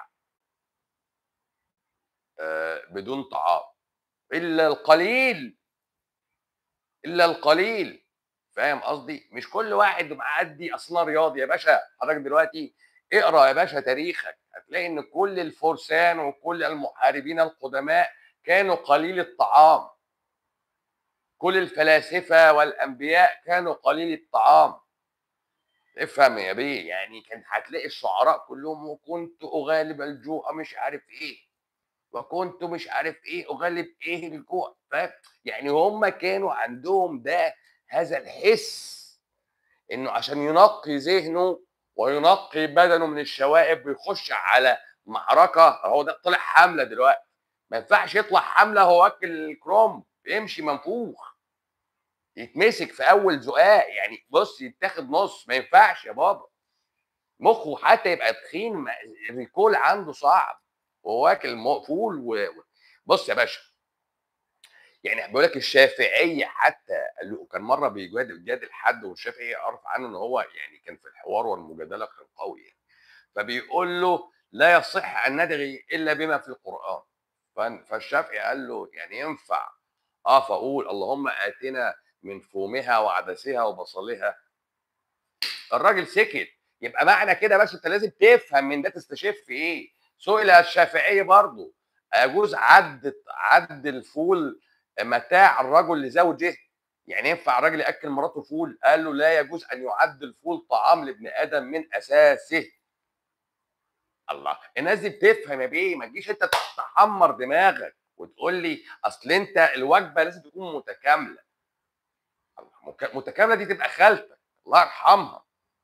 آه، بدون طعام الا القليل الا القليل فاهم قصدي مش كل واحد معدي اصلا رياضي يا باشا حضرتك دلوقتي اقرا يا باشا تاريخك هتلاقي ان كل الفرسان وكل المحاربين القدماء كانوا قليل الطعام كل الفلاسفه والانبياء كانوا قليل الطعام افهم يا بيه يعني كان هتلاقي الشعراء كلهم وكنت اغالب الجوع مش عارف ايه وكنت مش عارف ايه اغلب ايه الجوع فاهم يعني هم كانوا عندهم ده هذا الحس انه عشان ينقي ذهنه وينقي بدنه من الشوائب ويخش على معركه هو ده طلع حمله دلوقتي ما ينفعش يطلع حمله هو واكل الكروم يمشي منفوخ يتمسك في اول زقاق يعني بص يتاخد نص ما ينفعش يا بابا مخه حتى يبقى تخين ما- الريكول عنده صعب وهو واكل مو- فول و... و- بص يا باشا يعني بيقول لك الشافعيه حتى قال له كان مره بيجادل جادل حد والشافعي اعرف عنه ان هو يعني كان في الحوار والمجادله كان قوي يعني فبيقول له لا يصح ان ندعي الا بما في القران فن- فالشافعي قال له يعني ينفع اه فاقول اللهم اتنا من فومها وعدسها وبصلها الراجل سكت يبقى معنى كده بس انت لازم تفهم من ده تستشف في ايه سئل الشافعي برضه يجوز عد عد الفول متاع الرجل لزوجه يعني ينفع الراجل ياكل مراته فول قال له لا يجوز ان يعد الفول طعام لابن ادم من اساسه الله الناس دي بتفهم يا بيه ما تجيش انت تحمر دماغك وتقول لي اصل انت الوجبه لازم تكون متكامله الله، مك- متكامله دي تبقى خالتك الله يرحمها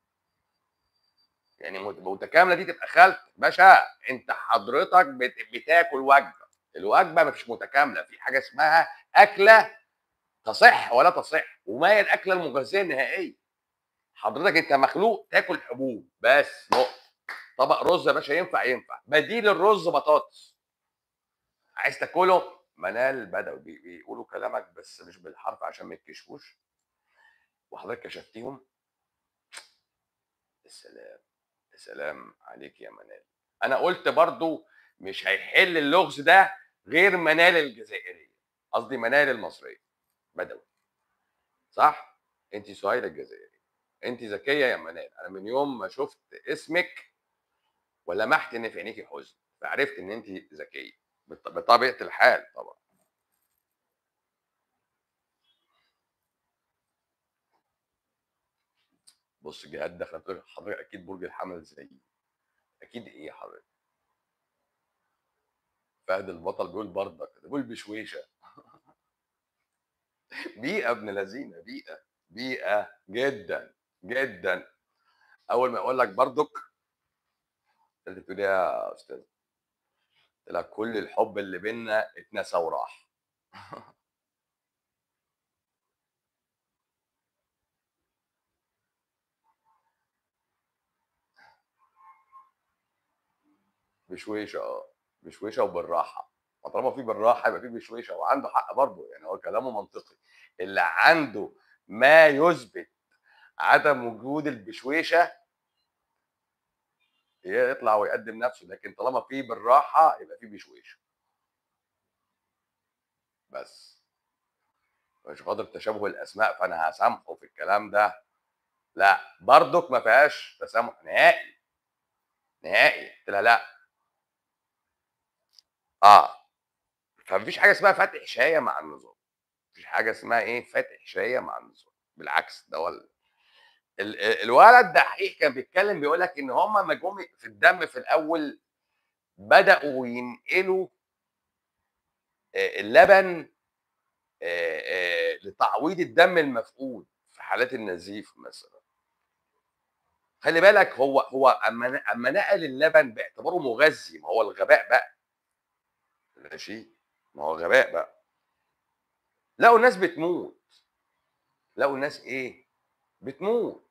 يعني مت- متكامله دي تبقى خالتك باشا انت حضرتك بت- بتاكل وجبه الوجبه مش متكامله في حاجه اسمها اكله تصح ولا تصح وما هي الاكله المغذيه النهائيه حضرتك انت مخلوق تاكل حبوب بس نقطه طبق رز يا باشا ينفع ينفع بديل الرز بطاطس عايز تاكله منال بدوي بي- بيقولوا كلامك بس مش بالحرف عشان ما يتكشفوش وحضرتك كشفتيهم السلام السلام عليك يا منال انا قلت برضو مش هيحل اللغز ده غير منال الجزائريه قصدي منال المصريه بدوي صح انت سهيل الجزائري انت ذكيه يا منال انا من يوم ما شفت اسمك ولمحت ان في عينيكي حزن فعرفت ان انت ذكيه بط- بطبيعه الحال طبعا بص جهاد دخلت تقول حضرتك اكيد برج الحمل زيي اكيد ايه يا حضرتك فهد البطل بيقول برضك ده بيقول بشويشه بيئه ابن لذينه بيئه بيئه جدا جدا اول ما يقول لك برضك انت تقول يا استاذ قلت لك كل الحب اللي بينا اتنسى وراح بشويشه اه بشويشه وبالراحه وطالما في بالراحه يبقى في بشويشه وعنده حق برضه يعني هو كلامه منطقي اللي عنده ما يثبت عدم وجود البشويشه يطلع ويقدم نفسه لكن طالما في بالراحه يبقى في بشويشه بس مش خاطر تشابه الاسماء فانا هسامحه في الكلام ده لا برضك ما فيهاش تسامح نهائي نهائي قلت لها لا اه فمفيش حاجه اسمها فتح شايه مع النظام مفيش حاجه اسمها ايه فتح شايه مع النظام بالعكس ده هو ال- ال- الولد دحيح كان بيتكلم بيقول لك ان هم لما جم في الدم في الاول بداوا ينقلوا آه، اللبن آه، آه، لتعويض الدم المفقود حالات النزيف مثلا خلي بالك هو هو اما ن- اما نقل اللبن باعتباره مغذي ما هو الغباء بقى ماشي ما هو غباء بقى لقوا الناس بتموت لقوا الناس ايه بتموت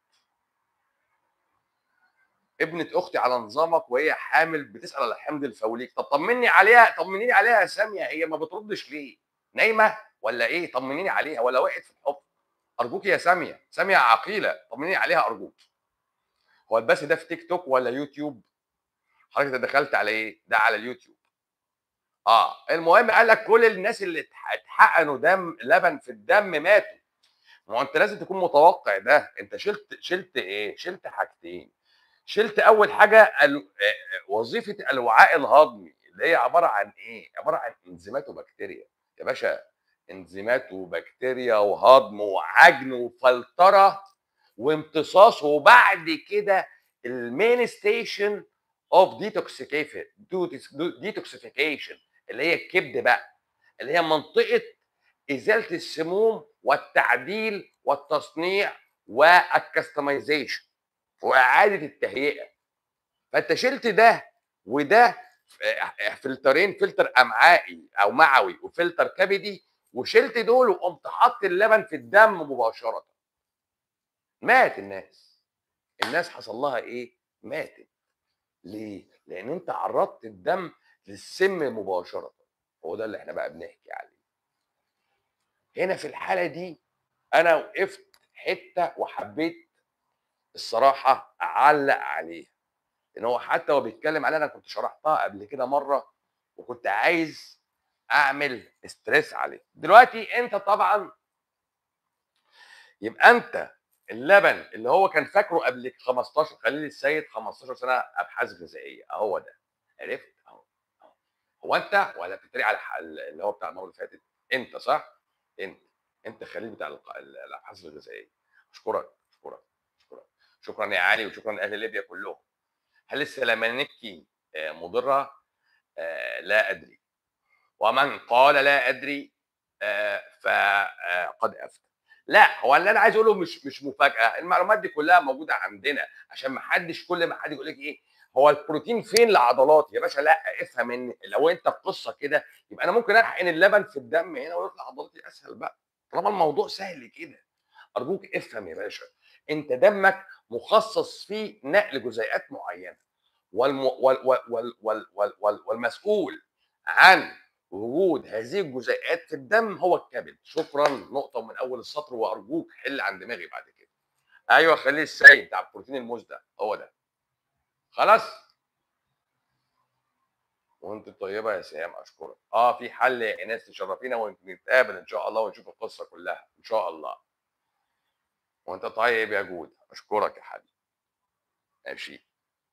ابنة اختي على نظامك وهي حامل بتسال على حمض الفوليك طب طمني عليها طمنيني عليها يا ساميه هي ما بتردش ليه نايمه ولا ايه طمنيني عليها ولا وقعت في الحب ارجوك يا ساميه ساميه عقيله طمنيني عليها ارجوك هو البث ده في تيك توك ولا يوتيوب حضرتك ده دخلت على ايه ده على اليوتيوب اه المهم قال لك كل الناس اللي اتح- اتحقنوا دم لبن في الدم ماتوا ما هو انت لازم تكون متوقع ده انت شلت شلت ايه شلت حاجتين شلت اول حاجه ال- آه، آه، وظيفه الوعاء الهضمي اللي هي عباره عن ايه عباره عن انزيمات وبكتيريا يا باشا انزيمات وبكتيريا وهضم وعجن وفلتره وامتصاص وبعد كده المين ستيشن اوف ديتوكسيفيكيشن اللي هي الكبد بقى اللي هي منطقه ازاله السموم والتعديل والتصنيع والكستمايزيشن واعاده التهيئه فانت شلت ده وده فلترين فلتر امعائي او معوي وفلتر كبدي وشلت دول وقمت حاطط اللبن في الدم مباشره مات الناس الناس حصل لها ايه ماتت ليه لان انت عرضت الدم للسم مباشره هو ده اللي احنا بقى بنحكي عليه هنا في الحاله دي انا وقفت حته وحبيت الصراحه اعلق عليها ان هو حتى هو بيتكلم عليها انا كنت شرحتها قبل كده مره وكنت عايز اعمل ستريس عليه دلوقتي انت طبعا يبقى انت اللبن اللي هو كان فاكره قبل 15 خليل السيد 15 سنه ابحاث غذائيه اهو ده عرفت اهو أهو. هو انت ولا بتتريق على الح- اللي هو بتاع المره اللي فاتت انت صح انت انت خليل بتاع الق- الابحاث الغذائيه اشكرك اشكرك اشكرك شكرا يا علي وشكرا لاهل ليبيا كلهم هل السلامانكي آه، مضره آه، لا ادري ومن قال لا ادري آه، فقد افتى لا هو اللي انا عايز اقوله مش مش مفاجاه المعلومات دي كلها موجوده عندنا عشان ما حدش كل ما حد يقول لك ايه هو البروتين فين لعضلات يا باشا لا افهم ان لو انت القصه كده يبقى انا ممكن احقن اللبن في الدم هنا ويطلع عضلاتي اسهل بقى طالما الموضوع سهل كده ارجوك افهم يا باشا انت دمك مخصص فيه نقل جزيئات معينه والم... وال... وال... وال... وال... وال... وال... والمسؤول عن وجود هذه الجزيئات في الدم هو الكبد شكرا نقطه من اول السطر وارجوك حل عن دماغي بعد كده ايوه خليه السيد بتاع البروتين الموز ده هو ده خلاص وانت طيبه يا سهام اشكرك اه في حل يا ايناس تشرفينا ونتقابل ان شاء الله ونشوف القصه كلها ان شاء الله وانت طيب يا جود اشكرك يا حبيبي ماشي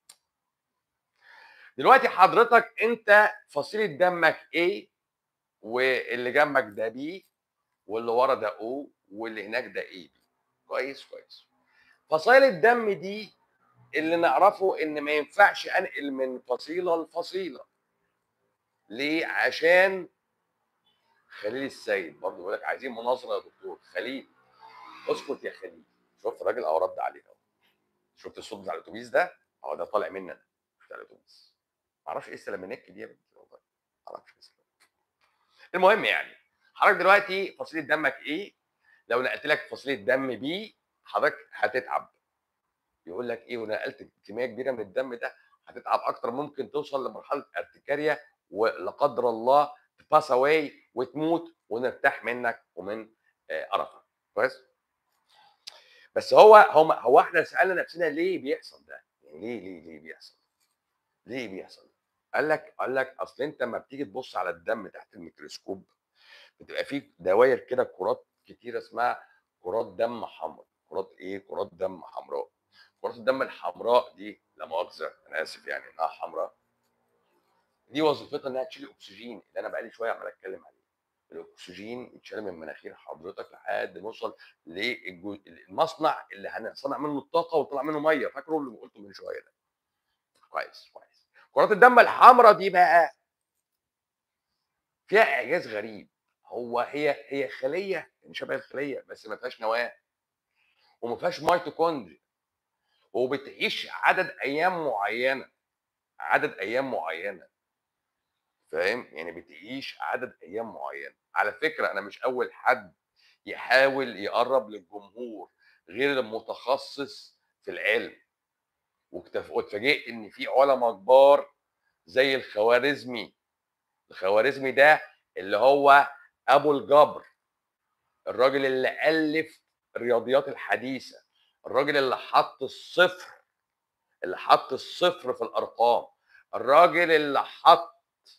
دلوقتي حضرتك انت فصيله دمك A واللي جنبك ده B واللي ورا ده O واللي هناك ده AB كويس كويس فصائل الدم دي اللي نعرفه ان ما ينفعش انقل من فصيله لفصيله ليه عشان خليل السيد برضه بيقول لك عايزين مناظره يا دكتور خليل اسكت يا خليل شفت الراجل او رد عليك اهو شفت الصوت بتاع الاتوبيس ده اهو ده طالع مني انا بتاع الاتوبيس معرفش ايه السلامنك دي يا بنتي والله معرفش ايه السلامنك. المهم يعني حضرتك دلوقتي فصيله دمك ايه لو نقلت لك فصيله دم بي حضرتك هتتعب يقول لك ايه ونقلت كميه كبيره من الدم ده هتتعب اكتر ممكن توصل لمرحله ارتكاريا ولا قدر الله تباس اواي وتموت ونرتاح منك ومن آه، قرفك كويس بس هو هو هو احنا سالنا نفسنا ليه بيحصل ده؟ يعني ليه ليه ليه بيحصل؟ ليه بيحصل؟ قال لك قال لك اصل انت لما بتيجي تبص على الدم تحت الميكروسكوب بتبقى فيه دوائر كده كرات كتيره اسمها كرات دم حمراء كرات ايه؟ كرات دم حمراء كرات الدم الحمراء دي لا مؤاخذه انا اسف يعني انها حمراء دي وظيفتها انها تشيل الاكسجين اللي انا بقالي شويه عمال اتكلم عليه الاكسجين يتشال من مناخير حضرتك لحد ما نوصل للمصنع اللي هنصنع منه الطاقه وطلع منه ميه فاكره اللي قلته من شويه ده كويس كويس كرات الدم الحمراء دي بقى فيها اعجاز غريب هو هي هي خليه يعني شبه الخليه بس ما فيهاش نواه وما فيهاش ميتوكوندريا وبتعيش عدد ايام معينه عدد ايام معينه فاهم يعني بتعيش عدد ايام معينه على فكره انا مش اول حد يحاول يقرب للجمهور غير المتخصص في العلم واكتف- واتفاجئت ان في علماء كبار زي الخوارزمي الخوارزمي ده اللي هو ابو الجبر الراجل اللي الف الرياضيات الحديثه الراجل اللي حط الصفر اللي حط الصفر في الارقام الراجل اللي حط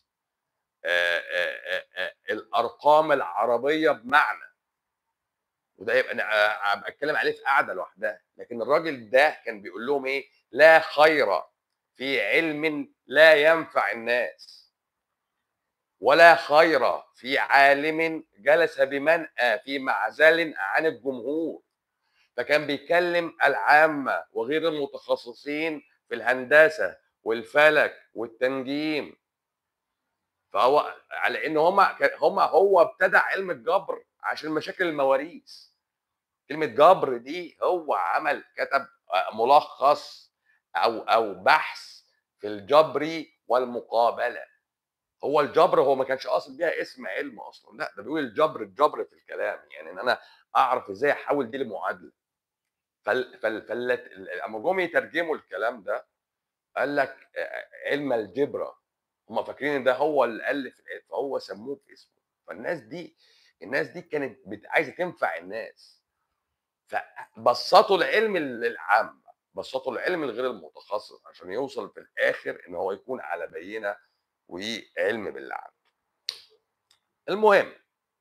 آه، آه، آه، آه، الارقام العربيه بمعنى وده يبقى انا آه، أبقى اتكلم عليه في قعده لوحدها لكن الراجل ده كان بيقول لهم ايه لا خير في علم لا ينفع الناس ولا خير في عالم جلس بمنأى في معزل عن الجمهور فكان بيكلم العامة وغير المتخصصين في الهندسة والفلك والتنجيم فهو على ان هما هما هو ابتدع علم الجبر عشان مشاكل المواريث كلمة جبر دي هو عمل كتب ملخص او او بحث في الجبر والمقابلة هو الجبر هو ما كانش قاصد بيها اسم علم اصلا لا ده بيقول الجبر الجبر في الكلام يعني ان انا اعرف ازاي احول دي لمعادله فال فال فال لما جم يترجموا الكلام ده قال لك آه، علم الجبره هم فاكرين ان ده هو اللي الف العلم فهو سموه باسمه فالناس دي الناس دي كانت بت- عايزه تنفع الناس فبسطوا العلم للعامه بسطوا العلم الغير المتخصص عشان يوصل في الاخر ان هو يكون على بينه وعلم بالله عنده المهم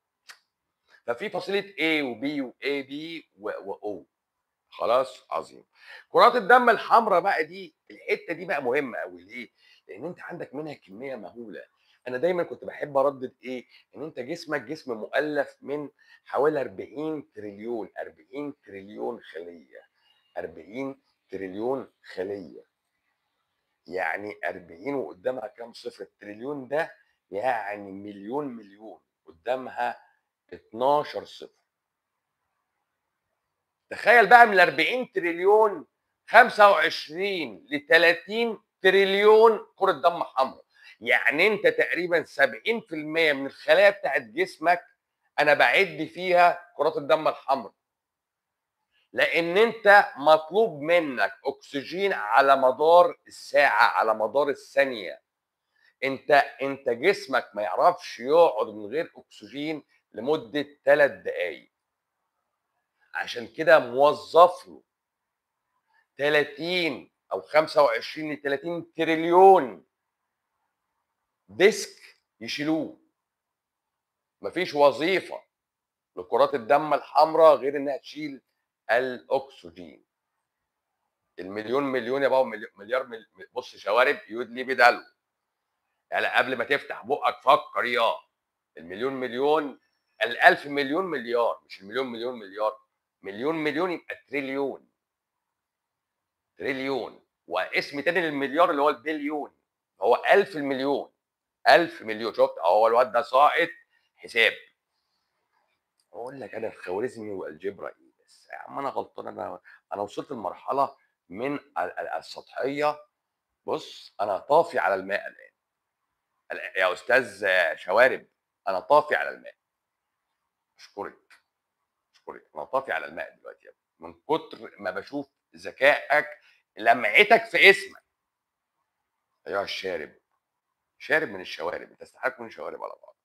ففي فصيله A و B و A B و و O خلاص عظيم كرات الدم الحمراء بقى دي الحته دي بقى مهمه قوي ليه؟ لان انت عندك منها كميه مهوله انا دايما كنت بحب اردد ايه؟ ان انت جسمك جسم مؤلف من حوالي 40 تريليون 40 تريليون خليه 40 تريليون خليه يعني 40 وقدامها كام صفر التريليون ده يعني مليون مليون قدامها 12 صفر تخيل بقى من ال 40 تريليون 25 ل 30 تريليون كرة دم حمراء يعني انت تقريبا 70% من الخلايا بتاعت جسمك انا بعد فيها كرات الدم الحمراء لان انت مطلوب منك اكسجين على مدار الساعه على مدار الثانيه انت انت جسمك ما يعرفش يقعد من غير اكسجين لمده ثلاث دقائق عشان كده موظف له 30 او 25 ل 30 تريليون ديسك يشيلوه مفيش وظيفه لكرات الدم الحمراء غير انها تشيل الاكسجين المليون مليون يا بابا مليار, مليار مل... بص شوارب يدلي بدلو يعني قبل ما تفتح بقك فكر يا المليون مليون الألف مليون مليار مش المليون مليون مليار مليون مليون يبقى تريليون تريليون واسم تاني للمليار اللي هو البليون هو ألف المليون ألف مليون شفت هو الواد ده ساقط حساب اقول لك انا الخوارزمي والجبرا ايه بس يا عم انا غلطان انا انا وصلت لمرحله من ال- ال- السطحيه بص انا طافي على الماء الان ال- يا استاذ شوارب انا طافي على الماء اشكرك اشكرك انا طافي على الماء دلوقتي يا ابني من كتر ما بشوف ذكائك لمعتك في اسمك ايها الشارب شارب من الشوارب انت تستحق من شوارب على بعض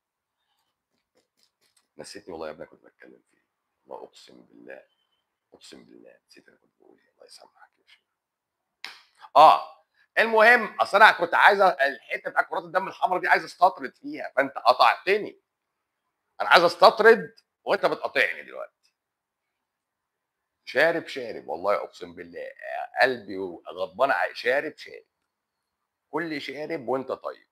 نسيتني والله يا ابني كنت بتكلم فيه والله اقسم بالله اقسم بالله نسيت انا كنت بقول إيه. الله يسامحك يا شيخ اه المهم اصل انا كنت عايز الحته بتاعت كرات الدم الحمراء دي عايز استطرد فيها فانت قطعتني انا عايز استطرد وانت بتقاطعني دلوقتي شارب شارب والله اقسم بالله قلبي غضبان ع- شارب شارب كل شارب وانت طيب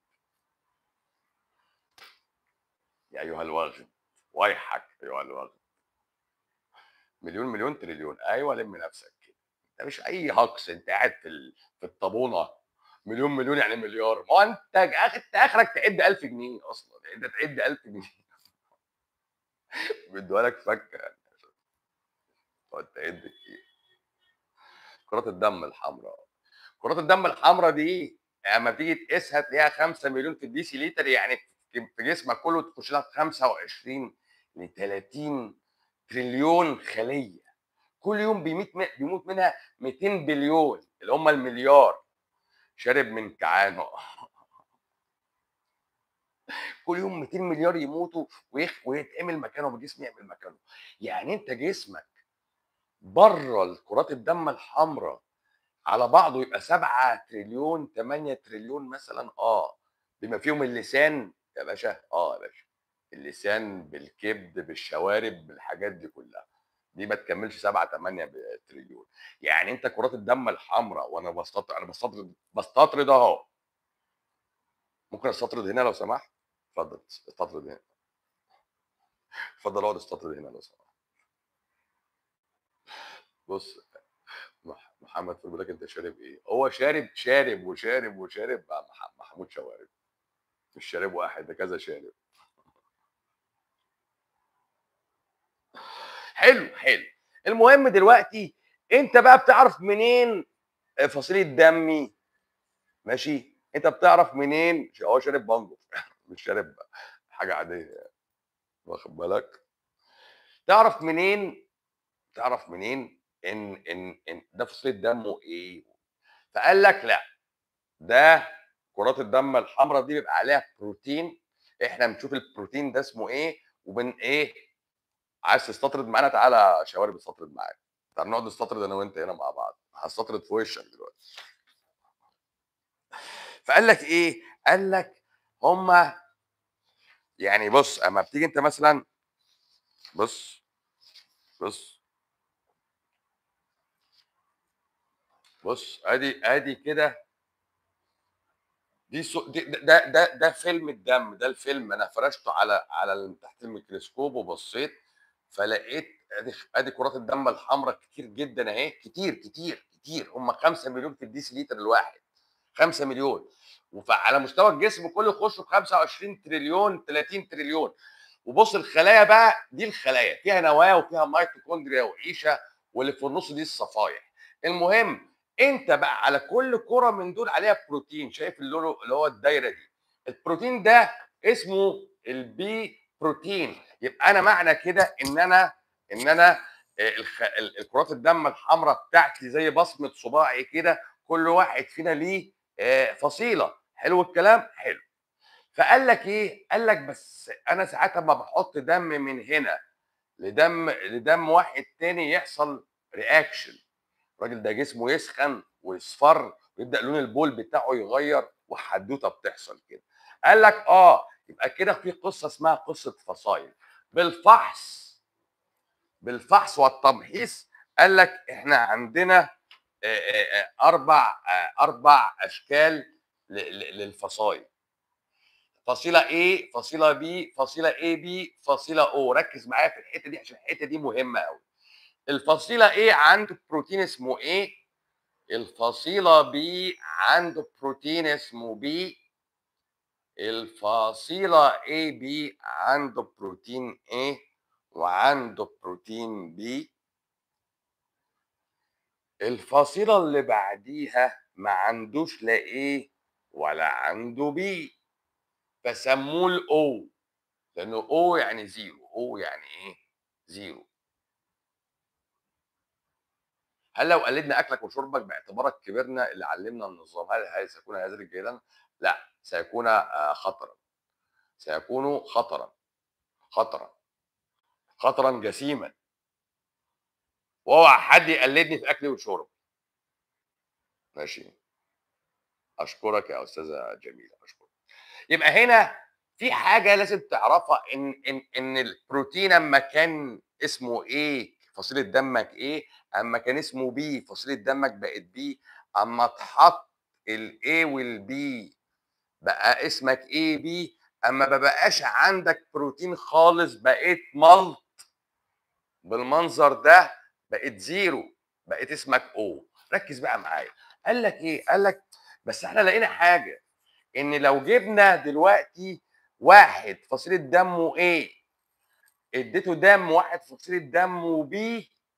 يا ايها الواغد ويحك ايها الواغد مليون مليون تريليون ايوه لم نفسك كده انت مش اي هكس انت قاعد في ال- في الطابونه مليون مليون يعني مليار ما هو انت آخ- انت اخرك تعد 1000 جنيه اصلا انت تعد 1000 جنيه بيدوها لك فكه يعني هو انت ايه اديك ايه كرات الدم الحمراء كرات الدم الحمراء دي اما بتيجي تقيسها تلاقيها 5 مليون في الديسي لتر يعني في في جسمك كله تخش لها 25 ل 30 تريليون خليه كل يوم بيموت بيموت منها 200 بليون اللي هم المليار شارب من كعانه كل يوم 200 مليار يموتوا ويخ... ويتعمل مكانهم الجسم يعمل مكانه يعني انت جسمك بره كرات الدم الحمراء على بعضه يبقى 7 تريليون 8 تريليون مثلا اه بما فيهم اللسان يا باشا اه يا باشا اللسان بالكبد بالشوارب بالحاجات دي كلها دي ما تكملش 7 8 تريليون يعني انت كرات الدم الحمراء وانا بستطرد انا بستطرد بستطرد اهو ممكن استطرد هنا لو سمحت اتفضل استطرد هنا اتفضل اقعد استطرد هنا لو سمحت بص مح- محمد خد بالك انت شارب ايه هو شارب شارب وشارب وشارب مع مح- محمود شوارب مش شارب واحد ده كذا شارب حلو حلو المهم دلوقتي انت بقى بتعرف منين فصيله دمي ماشي انت بتعرف منين هو شارب بانجو مش شارب حاجه عاديه واخد بالك تعرف منين تعرف منين ان ان ان ده فصيله دمه ايه فقال لك لا ده كرات الدم الحمراء دي بيبقى عليها بروتين احنا بنشوف البروتين ده اسمه ايه وبن ايه عايز تستطرد معانا تعالى شوارب استطرد معاك تعال نقعد نستطرد انا وانت هنا مع بعض هستطرد في وشك دلوقتي فقال لك ايه قال لك هما يعني بص اما بتيجي انت مثلا بص بص بص ادي ادي كده دي, سو دي ده ده ده فيلم الدم ده الفيلم انا فرشته على على ال- تحت الميكروسكوب وبصيت فلقيت ادي ادي كرات الدم الحمراء كتير جدا اهي كتير كتير كتير هم 5 مليون في الديسي لتر الواحد 5 مليون وعلى مستوى الجسم كله يخشوا ب 25 تريليون 30 تريليون وبص الخلايا بقى دي الخلايا فيها نواه وفيها ميتوكوندريا وعيشه واللي في النص دي الصفايح المهم انت بقى على كل كره من دول عليها بروتين شايف اللون اللي هو الدايره دي البروتين ده اسمه البي بروتين يبقى انا معنى كده ان انا ان انا آه، الخ... ال- الكرات الدم الحمراء بتاعتي زي بصمه صباعي كده كل واحد فينا ليه آه، فصيله حلو الكلام حلو فقال لك ايه قال لك بس انا ساعات ما بحط دم من هنا لدم لدم واحد تاني يحصل رياكشن الراجل ده جسمه يسخن ويصفر ويبدا لون البول بتاعه يغير وحدوته بتحصل كده قال لك اه يبقى كده في قصه اسمها قصه فصائل بالفحص بالفحص والتمحيص قال لك احنا عندنا آه، آه، آه، اربع آه، اربع اشكال ل- ل- للفصائل فصيله A فصيله B فصيله اي بي فصيله O ركز معايا في الحته دي عشان الحته دي مهمه قوي الفصيله A عنده بروتين اسمه A الفصيله B عنده بروتين اسمه B الفصيله AB عنده بروتين A وعنده بروتين B الفصيله اللي بعديها ما عندوش لا A ولا عنده B فسموه الاو لانه او يعني زيرو او يعني ايه زيرو هل لو قلدنا اكلك وشربك باعتبارك كبرنا اللي علمنا النظام هل هل سيكون هذا جيدا؟ لا سيكون آه، خطرا سيكون خطرا خطرا خطرا جسيما واوعى حد يقلدني في اكلي وشربي ماشي اشكرك يا استاذه جميله اشكرك يبقى هنا في حاجه لازم تعرفها ان ان ان البروتين اما كان اسمه ايه فصيله دمك ايه اما كان اسمه بي فصيله دمك بقت بي اما اتحط الاي والبي بقى اسمك اي بي اما ما بقاش عندك بروتين خالص بقيت ملط بالمنظر ده بقيت زيرو بقيت اسمك او ركز بقى معايا قال لك ايه قال لك بس احنا لقينا حاجه ان لو جبنا دلوقتي واحد فصيله دمه ايه اديته دم واحد فصيله دمه بي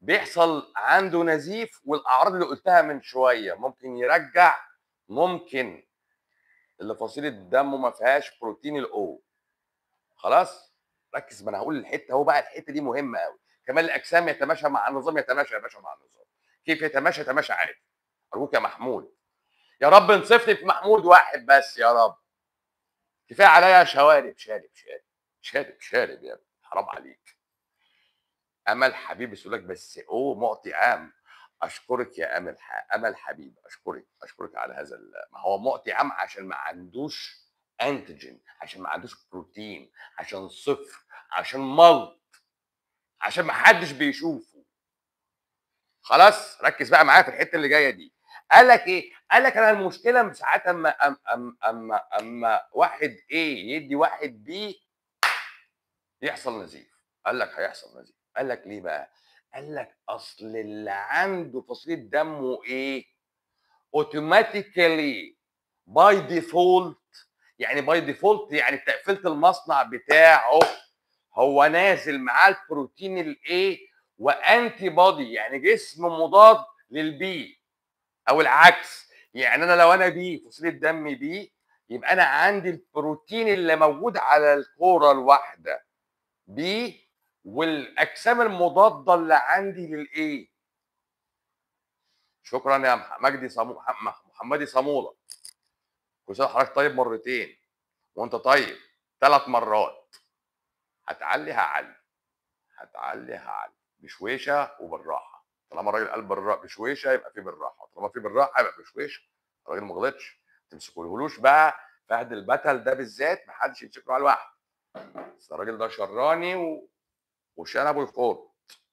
بيحصل عنده نزيف والاعراض اللي قلتها من شويه ممكن يرجع ممكن اللي فصيله دمه ما فيهاش بروتين الاو خلاص ركز ما انا هقول الحته اهو بقى الحته دي مهمه قوي كمال الاجسام يتماشى مع النظام يتماشى يا باشا مع النظام كيف يتماشى يتماشى عادي ارجوك يا محمود يا رب انصفني في محمود واحد بس يا رب كفايه عليا شوارب شارب شارب شارب شارب يا ابني حرام عليك امل حبيب يقول لك بس اوه معطي عام اشكرك يا امل ح... امل حبيب اشكرك اشكرك على هذا ال... ما هو معطي عام عشان ما عندوش انتيجين عشان ما عندوش بروتين عشان صفر عشان ملط عشان ما حدش بيشوفه خلاص ركز بقى معايا في الحته اللي جايه دي قال لك ايه قال لك انا المشكله ساعات اما اما اما اما, أما واحد ايه يدي واحد بي يحصل نزيف قال لك هيحصل نزيف قال لك ليه بقى قال لك اصل اللي عنده فصيله دمه ايه اوتوماتيكالي باي ديفولت يعني باي ديفولت يعني تقفيله المصنع بتاعه هو نازل معاه البروتين الايه وانتي بودي يعني جسم مضاد للبي او العكس يعني انا لو انا بي فصيله دم بي يبقى انا عندي البروتين اللي موجود على الكوره الواحده بي والاجسام المضاده اللي عندي للايه شكرا يا مح- مجدي صمو مح- محمدي صموله كل سنه حضرتك طيب مرتين وانت طيب ثلاث مرات هتعلي هعلي هتعلي هعلي بشويشه وبالراحه طالما الراجل قال بالراحه بشويشه يبقى في بالراحه طالما في بالراحه يبقى بشويشه الراجل ما غلطش ما تمسكولهوش بقى فهد البتل ده بالذات محدش يمسك له على لوحده بس الراجل ده شراني و... وشنبه يخور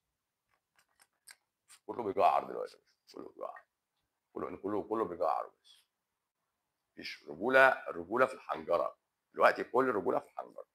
كله بيجعر دلوقتي كله بيجعر كله كله كله بيجعر بس مفيش رجوله رجوله في الحنجره دلوقتي كل الرجوله في الحنجره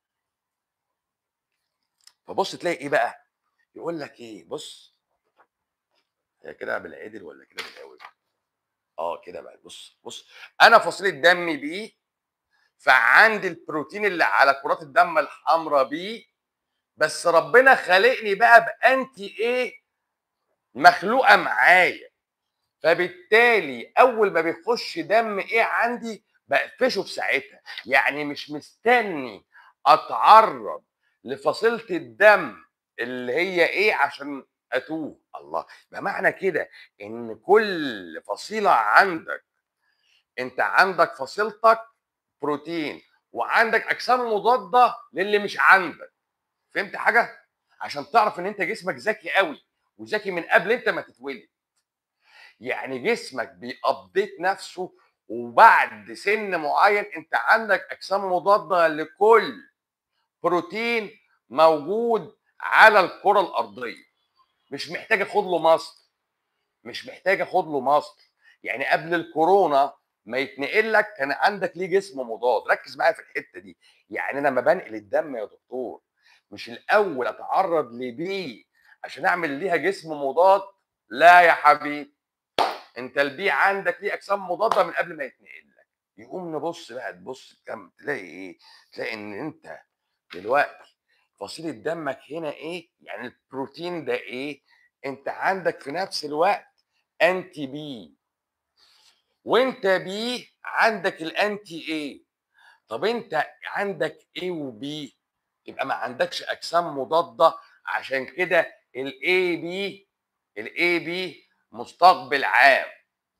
فبص تلاقي ايه بقى يقول لك ايه بص هي كده بالعدل ولا كده بالقوي اه كده بقى بص بص انا فصيله دمي بي فعندي البروتين اللي على كرات الدم الحمراء بي بس ربنا خالقني بقى بانتي ايه مخلوقه معايا فبالتالي اول ما بيخش دم ايه عندي بقفشه في ساعتها يعني مش مستني اتعرض لفصيله الدم اللي هي ايه عشان اتوه الله يبقى معنى كده ان كل فصيله عندك انت عندك فصيلتك بروتين وعندك اجسام مضاده للي مش عندك فهمت حاجه عشان تعرف ان انت جسمك ذكي قوي وذكي من قبل انت ما تتولد يعني جسمك بيابديت نفسه وبعد سن معين انت عندك اجسام مضاده لكل بروتين موجود على الكره الارضيه مش محتاج اخد له مصل مش محتاج اخد له مصل يعني قبل الكورونا ما يتنقل لك كان عندك ليه جسم مضاد ركز معايا في الحته دي يعني انا لما بنقل الدم يا دكتور مش الاول اتعرض لبي عشان اعمل ليها جسم مضاد لا يا حبيبي انت البي عندك ليه اجسام مضاده من قبل ما يتنقل لك يقوم نبص بقى تبص كم تلاقي ايه تلاقي ان انت دلوقتي فصيله دمك هنا ايه يعني البروتين ده ايه انت عندك في نفس الوقت انتي بي وانت بي عندك الانتي ايه طب انت عندك ايه وبي يبقى ما عندكش اجسام مضاده عشان كده الاي بي الاي بي مستقبل عام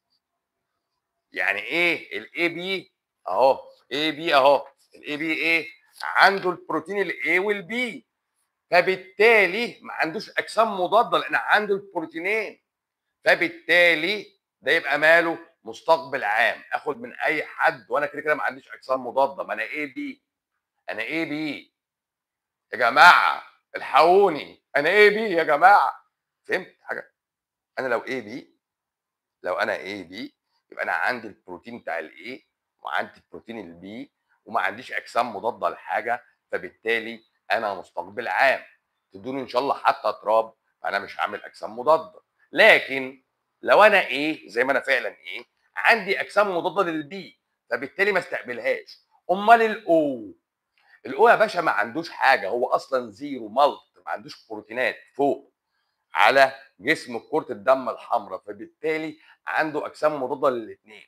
يعني ايه الاي بي اهو اي بي اهو الاي بي ايه عنده البروتين الاي والبي فبالتالي ما عندوش اجسام مضاده لان عنده البروتينين فبالتالي ده يبقى ماله مستقبل عام اخد من اي حد وانا كده كده ما عنديش اجسام مضاده ما انا ايه بي انا ايه بي يا جماعه الحقوني انا ايه بي يا جماعه فهمت حاجه انا لو ايه بي لو انا ايه بي يبقى انا عندي البروتين بتاع الايه وعندي البروتين البي وما عنديش اجسام مضاده لحاجه فبالتالي انا مستقبل عام تدوني ان شاء الله حتى تراب فانا مش هعمل اجسام مضاده لكن لو انا ايه زي ما انا فعلا ايه عندي اجسام مضاده للبي فبالتالي ما استقبلهاش امال الاو الاو يا باشا ما عندوش حاجه هو اصلا زيرو ملط ما عندوش بروتينات فوق على جسم كرة الدم الحمراء فبالتالي عنده اجسام مضاده للاثنين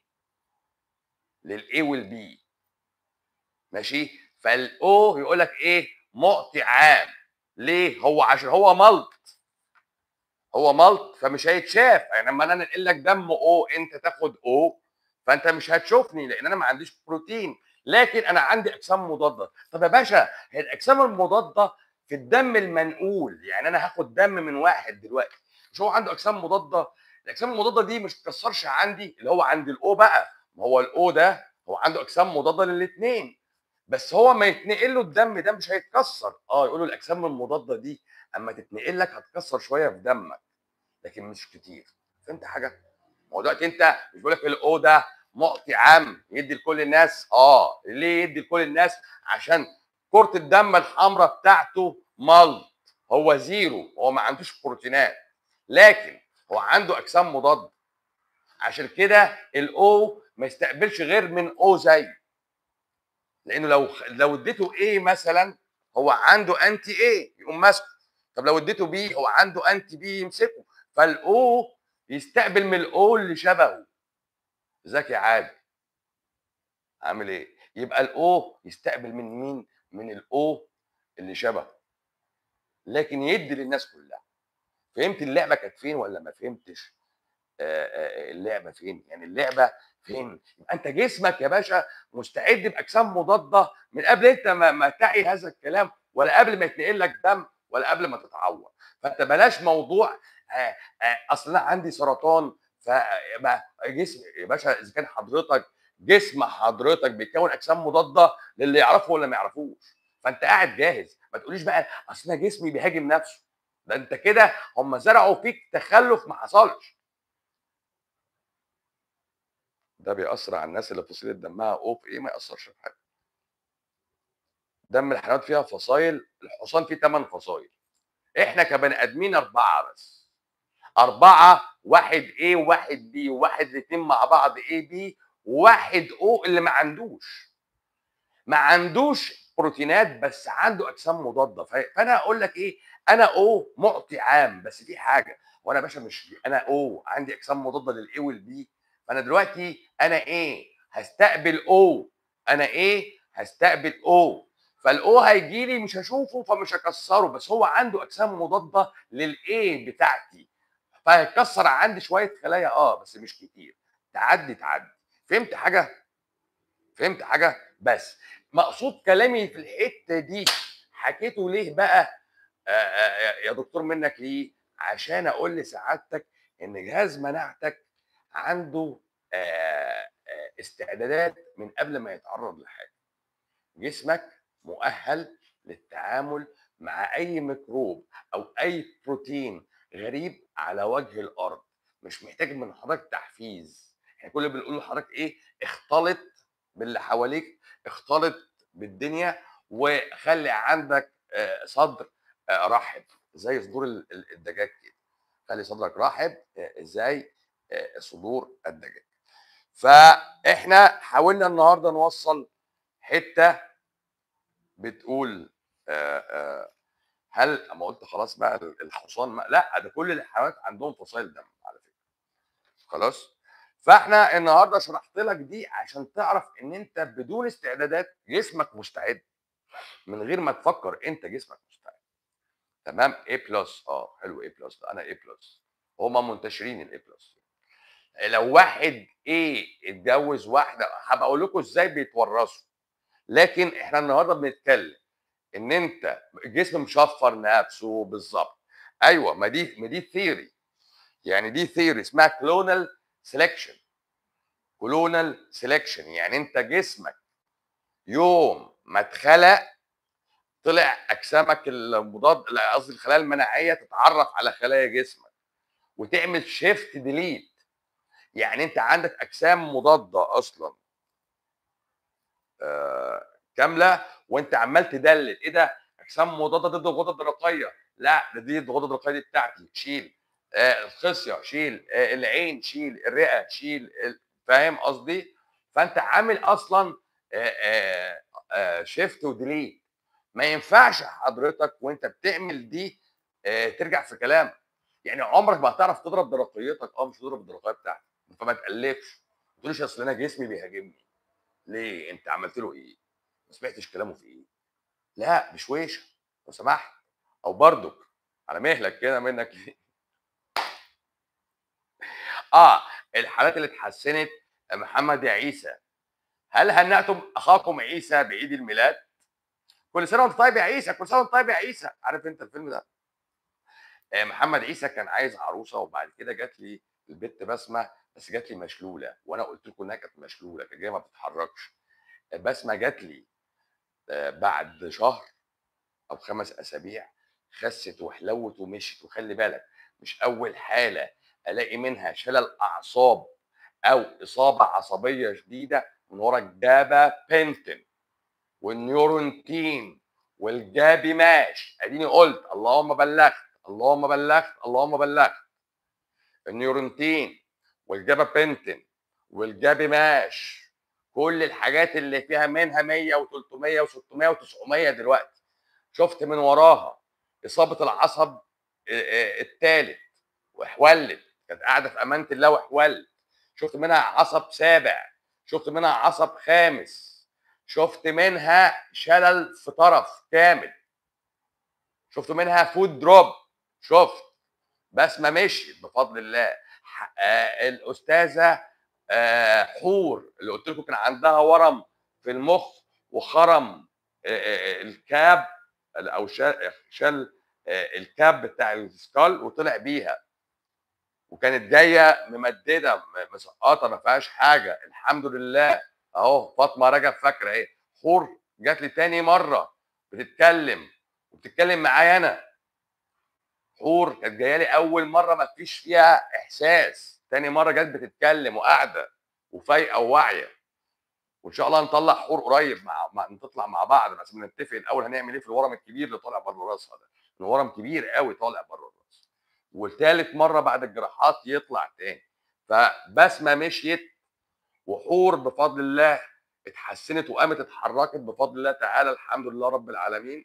للاي والبي ماشي فالاو يقول لك ايه معطي عام ليه هو عشان هو ملط هو ملط فمش هيتشاف يعني لما انا انقل لك دم او انت تاخد او فانت مش هتشوفني لان انا ما عنديش بروتين لكن انا عندي اجسام مضاده طب يا باشا هي الاجسام المضاده في الدم المنقول يعني انا هاخد دم من واحد دلوقتي مش هو عنده اجسام مضاده الاجسام المضاده دي مش تكسرش عندي اللي هو عند الاو بقى ما هو الاو ده هو عنده اجسام مضاده للاثنين بس هو ما يتنقل له الدم ده مش هيتكسر اه يقولوا الاجسام المضاده دي اما تتنقل لك هتكسر شويه في دمك لكن مش كتير فهمت حاجه؟ ما هو دلوقتي انت مش بقول لك الاو ده معطي عام يدي لكل الناس اه ليه يدي لكل الناس عشان كرة الدم الحمراء بتاعته ملط هو زيرو هو ما عندوش بروتينات لكن هو عنده اجسام مضاده عشان كده الاو ما يستقبلش غير من او زي لانه لو لو اديته ايه مثلا هو عنده انتي ايه يقوم ماسكه طب لو اديته بي هو عنده انتي بي يمسكه فالاو يستقبل من الاو اللي شبهه ذكي عادي عامل ايه يبقى الاو يستقبل من مين من الاو اللي شبهه لكن يدي للناس كلها فهمت اللعبه كانت فين ولا ما فهمتش آه، آه، اللعبه فين يعني اللعبه فين يبقى انت جسمك يا باشا مستعد باجسام مضاده من قبل انت ما, ما تعي هذا الكلام ولا قبل ما يتنقل لك دم ولا قبل ما تتعور فانت بلاش موضوع آه، آه، اصل انا عندي سرطان فيبقى جسم يا باشا اذا كان حضرتك جسم حضرتك بيتكون اجسام مضاده للي يعرفه ولا ما يعرفوش فانت قاعد جاهز ما تقوليش بقى اصل انا جسمي بيهاجم نفسه ده انت كده هم زرعوا فيك تخلف ما حصلش ده بيأثر على الناس اللي فصيلة دمها او في ايه ما يأثرش في حاجه دم الحيوانات فيها فصائل الحصان فيه 8 فصائل احنا كبني ادمين اربعه بس اربعه واحد ايه وواحد بي وواحد الاثنين مع بعض ايه بي وواحد او اللي ما عندوش ما عندوش بروتينات بس عنده اجسام مضاده ف- فانا اقول لك ايه انا او معطي عام بس في حاجه وانا يا باشا مش انا او عندي اجسام مضاده للاي والبي فانا دلوقتي انا ايه هستقبل او انا ايه هستقبل او فالاو هيجي لي مش هشوفه فمش هكسره بس هو عنده اجسام مضاده للاي بتاعتي فهيكسر عندي شويه خلايا اه بس مش كتير تعدي تعدي فهمت حاجه فهمت حاجه بس مقصود كلامي في الحته دي حكيته ليه بقى آه، آه، يا دكتور منك ليه عشان اقول لسعادتك ان جهاز مناعتك عنده آه، آه، استعدادات من قبل ما يتعرض لحاجه جسمك مؤهل للتعامل مع اي ميكروب او اي بروتين غريب على وجه الارض مش محتاج من حضرتك تحفيز احنا كل اللي بنقول لحضرتك ايه اختلط باللي حواليك اختلط بالدنيا وخلي عندك آه، صدر آه، رحب زي صدور ال- ال- الدجاج كده خلي صدرك رحب آه، زي آه، صدور الدجاج فاحنا حاولنا النهارده نوصل حته بتقول آه، آه، هل اما قلت خلاص بقى الحصان ما لا ده كل الحيوانات عندهم فصائل دم على فكره خلاص فاحنا النهارده شرحت لك دي عشان تعرف ان انت بدون استعدادات جسمك مستعد من غير ما تفكر انت جسمك مستعد تمام اي بلس اه حلو اي بلس انا اي بلس هما منتشرين الاي بلس لو واحد ايه اتجوز واحده هبقى اقول لكم ازاي بيتورثوا لكن احنا النهارده بنتكلم ان انت الجسم مشفر نفسه بالظبط ايوه ما دي ما دي ثيوري يعني دي ثيوري اسمها كلونال سelection كلونال سelection يعني انت جسمك يوم ما اتخلق طلع اجسامك المضاد لا قصدي الخلايا المناعيه تتعرف على خلايا جسمك وتعمل شيفت ديليت يعني انت عندك اجسام مضاده اصلا آه كامله وانت عمال تدلل ايه ده اجسام مضاده ضد الغدد الدرقيه لا ده دي الغدد الدرقيه دي بتاعتي شيل آه الخصيه شيل آه العين شيل الرئه شيل ال- فاهم قصدي فانت عامل اصلا شيفت وديليت ما ينفعش حضرتك وانت بتعمل دي آه، ترجع في كلامك يعني عمرك ما هتعرف تضرب برقيتك اه مش هتضرب بالرقيه بتاعتك فما تقلقش ما تقوليش اصل انا جسمي بيهاجمني ليه انت عملت له ايه ما سمعتش كلامه في ايه لا بشويشه لو سمحت او برضك على مهلك كده منك ليه اه الحالات اللي اتحسنت محمد يا عيسى هل هنأتم اخاكم عيسى بعيد الميلاد كل سنه وانت طيب يا عيسى كل سنه وانت طيب يا عيسى عارف انت الفيلم ده آه، محمد عيسى كان عايز عروسه وبعد كده جات لي البت بسمه بس جات لي مشلوله وانا قلت لكم انها كانت مشلوله كانت جايه ما بتتحركش آه، بسمه جات لي آه، بعد شهر او خمس اسابيع خست وحلوت ومشت وخلي بالك مش اول حاله الاقي منها شلل اعصاب او اصابه عصبيه شديده من ورا الجابا بنتين والنيورونتين والجابي ماش اديني قلت اللهم بلغت اللهم بلغت اللهم بلغت النيورونتين والجابا بنتين والجابي ماش كل الحاجات اللي فيها منها 100 و300 و600 و900 دلوقتي شفت من وراها اصابه العصب الثالث وحولت كانت قاعده في امانه الله وحولت شفت منها عصب سابع شفت منها عصب خامس شفت منها شلل في طرف كامل شفت منها فود دروب شفت بسمه مشيت بفضل الله ح- آه، الاستاذه آه، حور اللي قلت لكم كان عندها ورم في المخ وخرم آه، آه، الكاب او شال شال آه، الكاب بتاع السكال وطلع بيها وكانت جايه ممدده م- مسقطه ما فيهاش حاجه الحمد لله اهو فاطمه رجب فاكره ايه حور جات لي تاني مره بتتكلم وبتتكلم معايا انا حور كانت جايه لي اول مره ما فيش فيها احساس تاني مره جت بتتكلم وقاعده وفايقه وواعيه وان شاء الله نطلع حور قريب مع, مع نطلع مع بعض بس نتفق الاول هنعمل ايه في الورم الكبير اللي طالع بره راسها ده إن ورم كبير قوي طالع بره الراس والتالت مره بعد الجراحات يطلع تاني فبسمه مشيت وحور بفضل الله اتحسنت وقامت اتحركت بفضل الله تعالى الحمد لله رب العالمين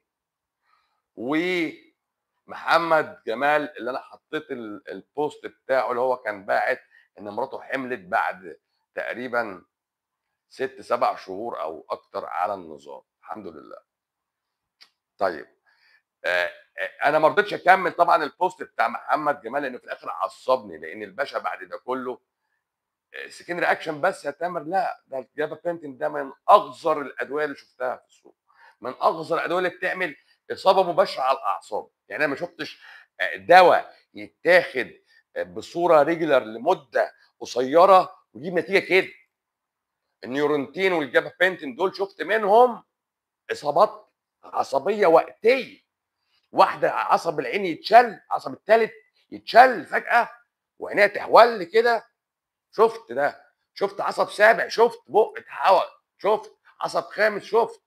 ومحمد جمال اللي انا حطيت ال- البوست بتاعه اللي هو كان باعت ان مراته حملت بعد تقريبا ست سبع شهور او اكتر على النظام الحمد لله طيب آه، آه، انا ما رضيتش اكمل طبعا البوست بتاع محمد جمال لانه في الاخر عصبني لان الباشا بعد ده كله آه، سكين رياكشن بس يا تامر لا ده الجابا بنتين ده من اغزر الادويه اللي شفتها في السوق من اغزر الادويه اللي بتعمل اصابه مباشره على الاعصاب يعني انا ما شفتش آه، دواء يتاخد آه، بصوره ريجولار لمده قصيره ويجيب نتيجه كده النيورنتين والجابا بنتين دول شفت منهم اصابات عصبيه وقتيه واحده عصب العين يتشل عصب الثالث يتشل فجاه وعينيها تحول كده شفت ده شفت عصب سابع شفت بق اتحول شفت عصب خامس شفت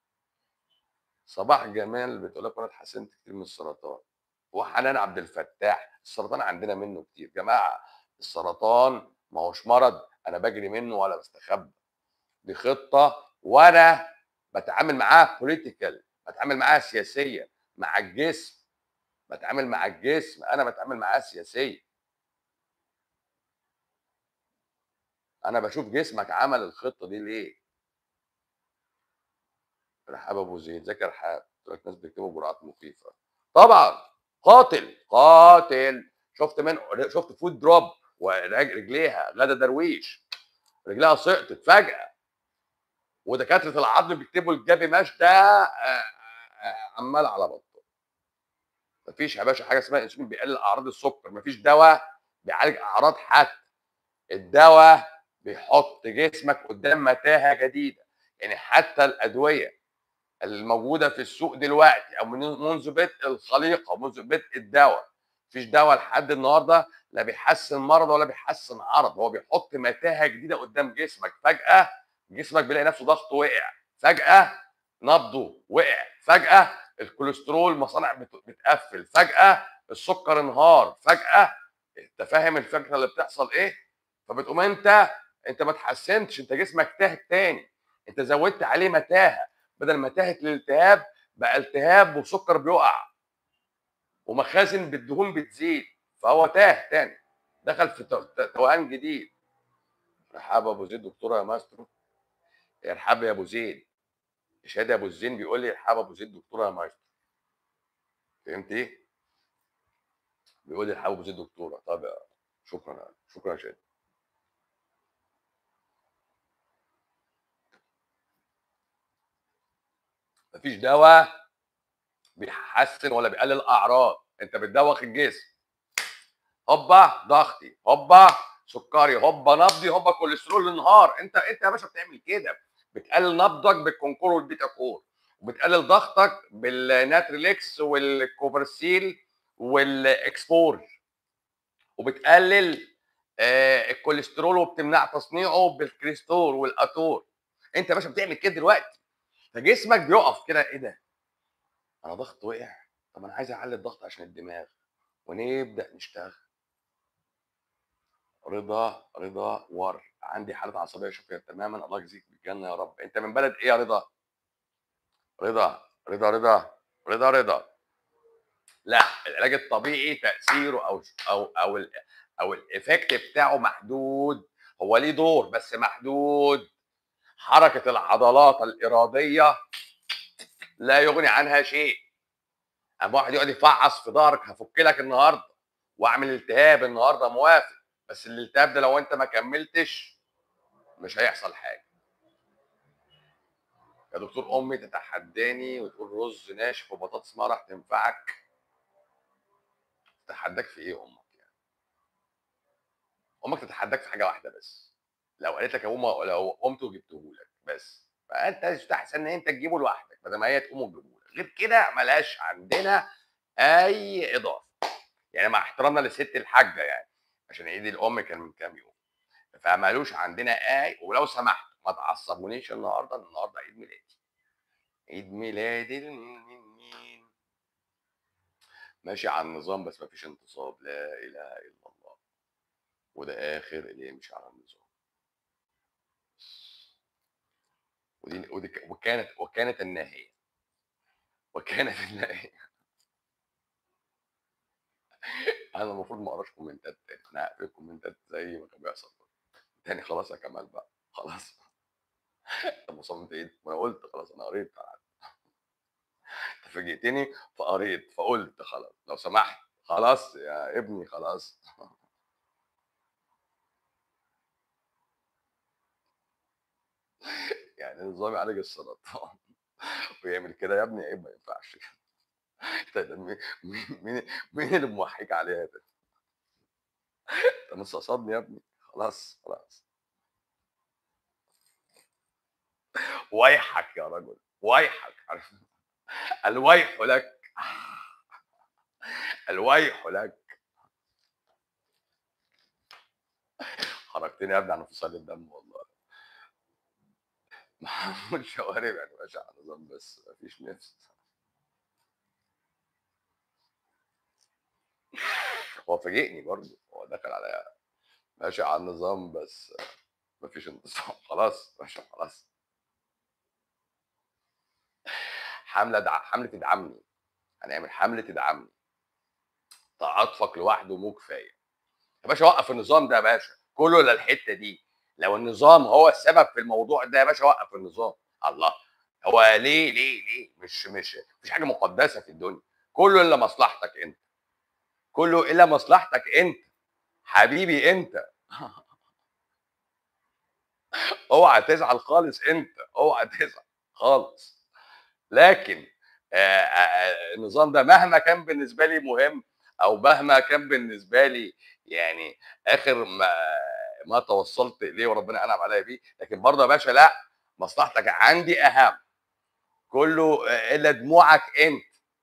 صباح جمال بتقول لك انا اتحسنت كتير من السرطان وحنان عبد الفتاح السرطان عندنا منه كتير جماعه السرطان ما هوش مرض انا بجري منه ولا بستخبى دي خطه وانا بتعامل معاها بوليتيكال بتعامل معاها سياسيا مع الجسم بتعامل مع الجسم انا بتعامل معاه سياسيا انا بشوف جسمك عمل الخطه دي ليه رحاب ابو زيد ذاكر رحاب قلت لك ناس بيكتبوا جرعات مخيفه طبعا قاتل قاتل شفت من شفت فود دروب ورجليها غدا درويش رجلها سقطت فجاه ودكاتره العظم بيكتبوا الجابي ماش ده آه، آه، عمال على بطال مفيش يا باشا حاجه اسمها انسولين بيقلل اعراض السكر مفيش دواء بيعالج اعراض حد الدواء بيحط جسمك قدام متاهه جديده يعني حتى الادويه الموجوده في السوق دلوقتي او من منذ بدء الخليقه منذ بدء الدواء مفيش دواء لحد النهارده لا بيحسن مرض ولا بيحسن عرض هو بيحط متاهه جديده قدام جسمك فجاه جسمك بيلاقي نفسه ضغطه وقع فجاه نبضه وقع فجاه الكوليسترول مصانع بت- بتقفل فجاه السكر انهار فجاه انت فاهم الفكره اللي بتحصل ايه فبتقوم انت انت ما اتحسنتش انت جسمك تاه تاني انت زودت عليه متاهه بدل متاهه الالتهاب بقى التهاب وسكر بيقع ومخازن بالدهون بتزيد فهو تاه تاني دخل في تو- ت- توهان جديد رحاب ابو زيد دكتوره يا ماسترو يا رحاب يا ابو زيد شادي ابو الزين بيقول لي رحاب ابو زيد دكتوره يا ماسترو فهمت ايه؟ بيقول لي رحاب ابو زيد دكتوره طب يا- شكرا شكرا يا شادي مفيش دواء بيحسن ولا بيقلل اعراض انت بتدوخ الجسم هوبا ضغطي هوبا سكري هوبا نبضي هوبا كوليسترول النهار انت انت يا باشا بتعمل كده بتقلل نبضك بالكونكور والبيتا كور وبتقلل ضغطك بالناتريليكس والكوبرسيل والاكسبور وبتقلل آه الكوليسترول وبتمنع تصنيعه بالكريستور والاتور انت يا باشا بتعمل كده دلوقتي فجسمك بيقف كده ايه ده انا ضغط وقع طب انا عايز اعلي الضغط عشان الدماغ ونبدا نشتغل رضا رضا ور عندي حاله عصبيه شوفها تماما الله يجزيك بالجنه يا رب انت من بلد ايه يا رضا رضا رضا رضا رضا رضا لا العلاج الطبيعي تاثيره او او او ال او الايفكت بتاعه محدود هو ليه دور بس محدود حركه العضلات الاراديه لا يغني عنها شيء اما واحد يقعد يفعص في ظهرك هفك لك النهارده واعمل التهاب النهارده موافق بس الالتهاب ده لو انت ما كملتش مش هيحصل حاجه يا دكتور امي تتحداني وتقول رز ناشف وبطاطس مرح تنفعك تتحداك في ايه امك يعني امك تتحداك في حاجه واحده بس لو قالت لك يا ماما لو قمت وجبته لك بس فانت يستحسن ان انت تجيبه لوحدك بدل ما هي تقوم وتجيبه لك غير كده ملهاش عندنا اي اضافه يعني مع احترامنا للست الحاجه يعني عشان عيد الام كان من كام يوم فمالوش عندنا اي ولو سمحت ما تعصبونيش النهارده النهارده عيد ميلادي عيد ميلادي المين ماشي على النظام بس مفيش انتصاب لا اله الا الله وده اخر اللي يمشي على النظام ودي, ودي ك- وكانت وكانت النهايه وكانت النهايه انا المفروض ما اقراش كومنتات تاني انا هقفل الكومنتات زي ما كان بيحصل تاني خلاص يا كمال بقى خلاص طب وصلت ايه ما انا قلت خلاص انا قريت انت فاجئتني فقريت فقلت خلاص لو سمحت خلاص يا ابني خلاص يعني نظام يعالج السرطان ويعمل كده يا ابني عيب ما ينفعش ده- ده مين مين مين مين اللي موحيك عليها ده؟ انت مستقصدني يا ابني خلاص خلاص ويحك يا رجل ويحك عارف الويح لك الويح لك خرجتني يا ابني عن انفصال الدم والله محمود شوارب يعني ماشي على نظام بس مفيش نفس هو فاجئني برضه هو دخل عليا ماشي على النظام بس مفيش انتصام خلاص ماشي خلاص حمله دع... حمله تدعمني هنعمل حمله تدعمني تعاطفك لوحده مو كفايه يا باشا وقف النظام ده يا باشا كله الا الحته دي لو النظام هو السبب في الموضوع ده يا باشا وقف النظام الله هو ليه ليه ليه مش مش مفيش حاجه مقدسه في الدنيا كله الا مصلحتك انت كله الا مصلحتك انت حبيبي انت اوعى تزعل خالص انت اوعى تزعل خالص لكن آه، آه، النظام ده مهما كان بالنسبه لي مهم او مهما كان بالنسبه لي يعني اخر ما ما توصلت اليه وربنا انعم عليا بيه لكن برضه يا باشا لا مصلحتك عندي اهم كله آه، الا دموعك انت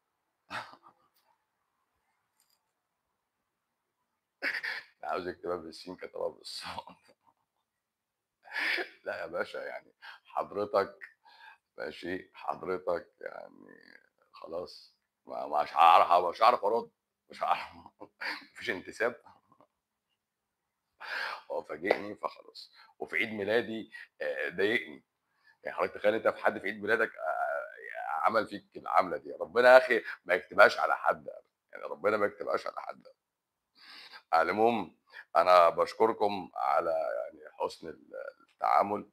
عاوز اكتبها بالسين كتبها بالصاد لا يا باشا يعني حضرتك ماشي حضرتك يعني خلاص ما مش هعرف مش هعرف ارد مش هعرف مفيش انتساب هو فاجئني فخلاص وفي عيد ميلادي آه، ضايقني يعني حضرتك تخيل انت في حد في عيد ميلادك آه، عمل فيك العمله دي ربنا يا اخي ما يكتبهاش على حد يعني ربنا ما يكتبهاش على حد على العموم أنا باشكركم على يعني حُسن ال التعامل.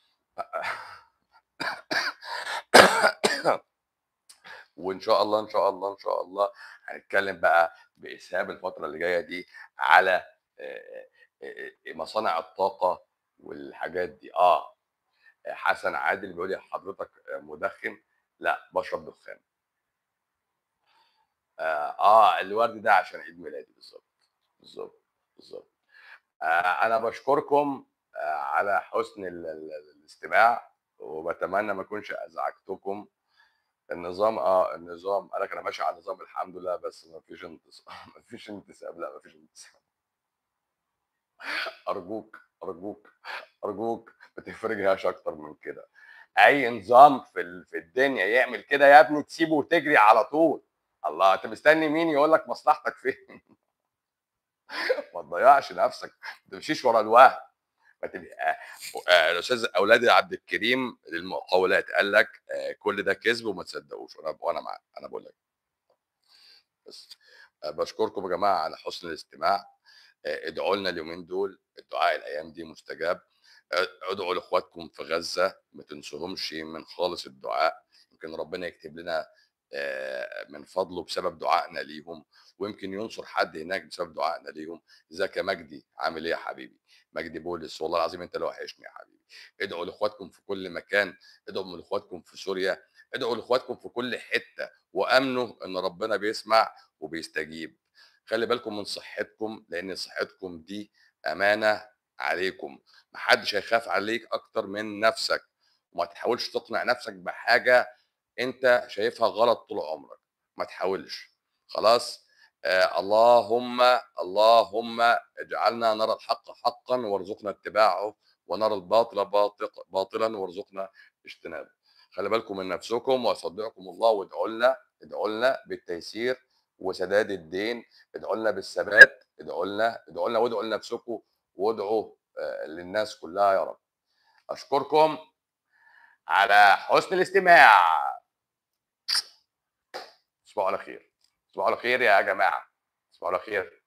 وإن شاء الله، إن شاء الله، إن شاء الله هنتكلم بقى بإسهاب الفترة اللي جاية دي على آآ آآ مصانع الطاقة والحاجات دي، آه. حسن عادل بيقول لي: "حضرتك مُدخِّن؟" لأ، باشرب دخان. آآ آه، الورد ده عشان عيد ميلادي بالضبط، بالضبط، بالضبط. آآ أنا باشكركم آآ على حُسن ال ال الاستماع، وباتمنى ما أكونش أزعجتكم. النظام آه، النظام قال لك: "أنا ماشي على النظام الحمد لله، بس ما فيش انتص ما فيش انتساب." لأ، ما فيش انتساب. أرجوك، أرجوك، أرجوك ما تفرجهاش أكتر من كده. أي نظام في ال في الدنيا يعمل كده يا ابني تسيبه وتجري على طول. الله! أنت مستني مين يقول لك مصلحتك فين؟ ما تضيّعش نفسك، ما تمشيش ورا الوهم. ما تبقى آآ الأستاذ أولادي عبد الكريم للمقاولات قال لك: "آآ كل ده كذب وما تصدقوش." وأنا وأنا معاك، أنا باقول لك. بس. آآ باشكركم يا جماعة على حُسن الاستماع. آآ ادعوا لنا اليومين دول، الدعاء الأيام دي مستجاب. آآ ادعوا لإخواتكم في غزة، ما تنسوهمش من خالص الدعاء، يمكن ربنا يكتب لنا آآ من فضله بسبب دعائنا ليهم، ويمكن ينصر حد هناك بسبب دعائنا ليهم. إزيك يا مجدي، عامل إيه يا حبيبي؟ مجدي بولس، والله العظيم أنت اللي وحشني يا حبيبي. ادعوا لإخواتكم في كل مكان، ادعوا لإخواتكم في سوريا، ادعوا لإخواتكم في كل حتة، وآمنوا إن ربنا بيسمع وبيستجيب. خلّي بالكم من صحتكم، لإن صحتكم دي أمانة عليكم، ما حدش هيخاف عليك أكتر من نفسك، وما تحاولش تقنع نفسك بحاجة أنت شايفها غلط طول عمرك، ما تحاولش، خلاص؟ آآ اللهم، اللهم اجعلنا نرى الحق حقًا وارزقنا اتباعه، ونرى الباطل باطق باطلًا وارزقنا اجتنابه. خلّي بالكم من نفسكم ويستودعكم الله وادعوا لنا، ادعوا لنا بالتيسير وسداد الدين، ادعوا لنا بالثبات، ادعوا لنا، ادعوا لنا وادعوا لنفسكم وادعوا آآ للناس كلها يا رب. أشكركم على حُسن الاستماع. تصبحوا على خير، تصبحوا على خير يا جماعة، تصبحوا على خير.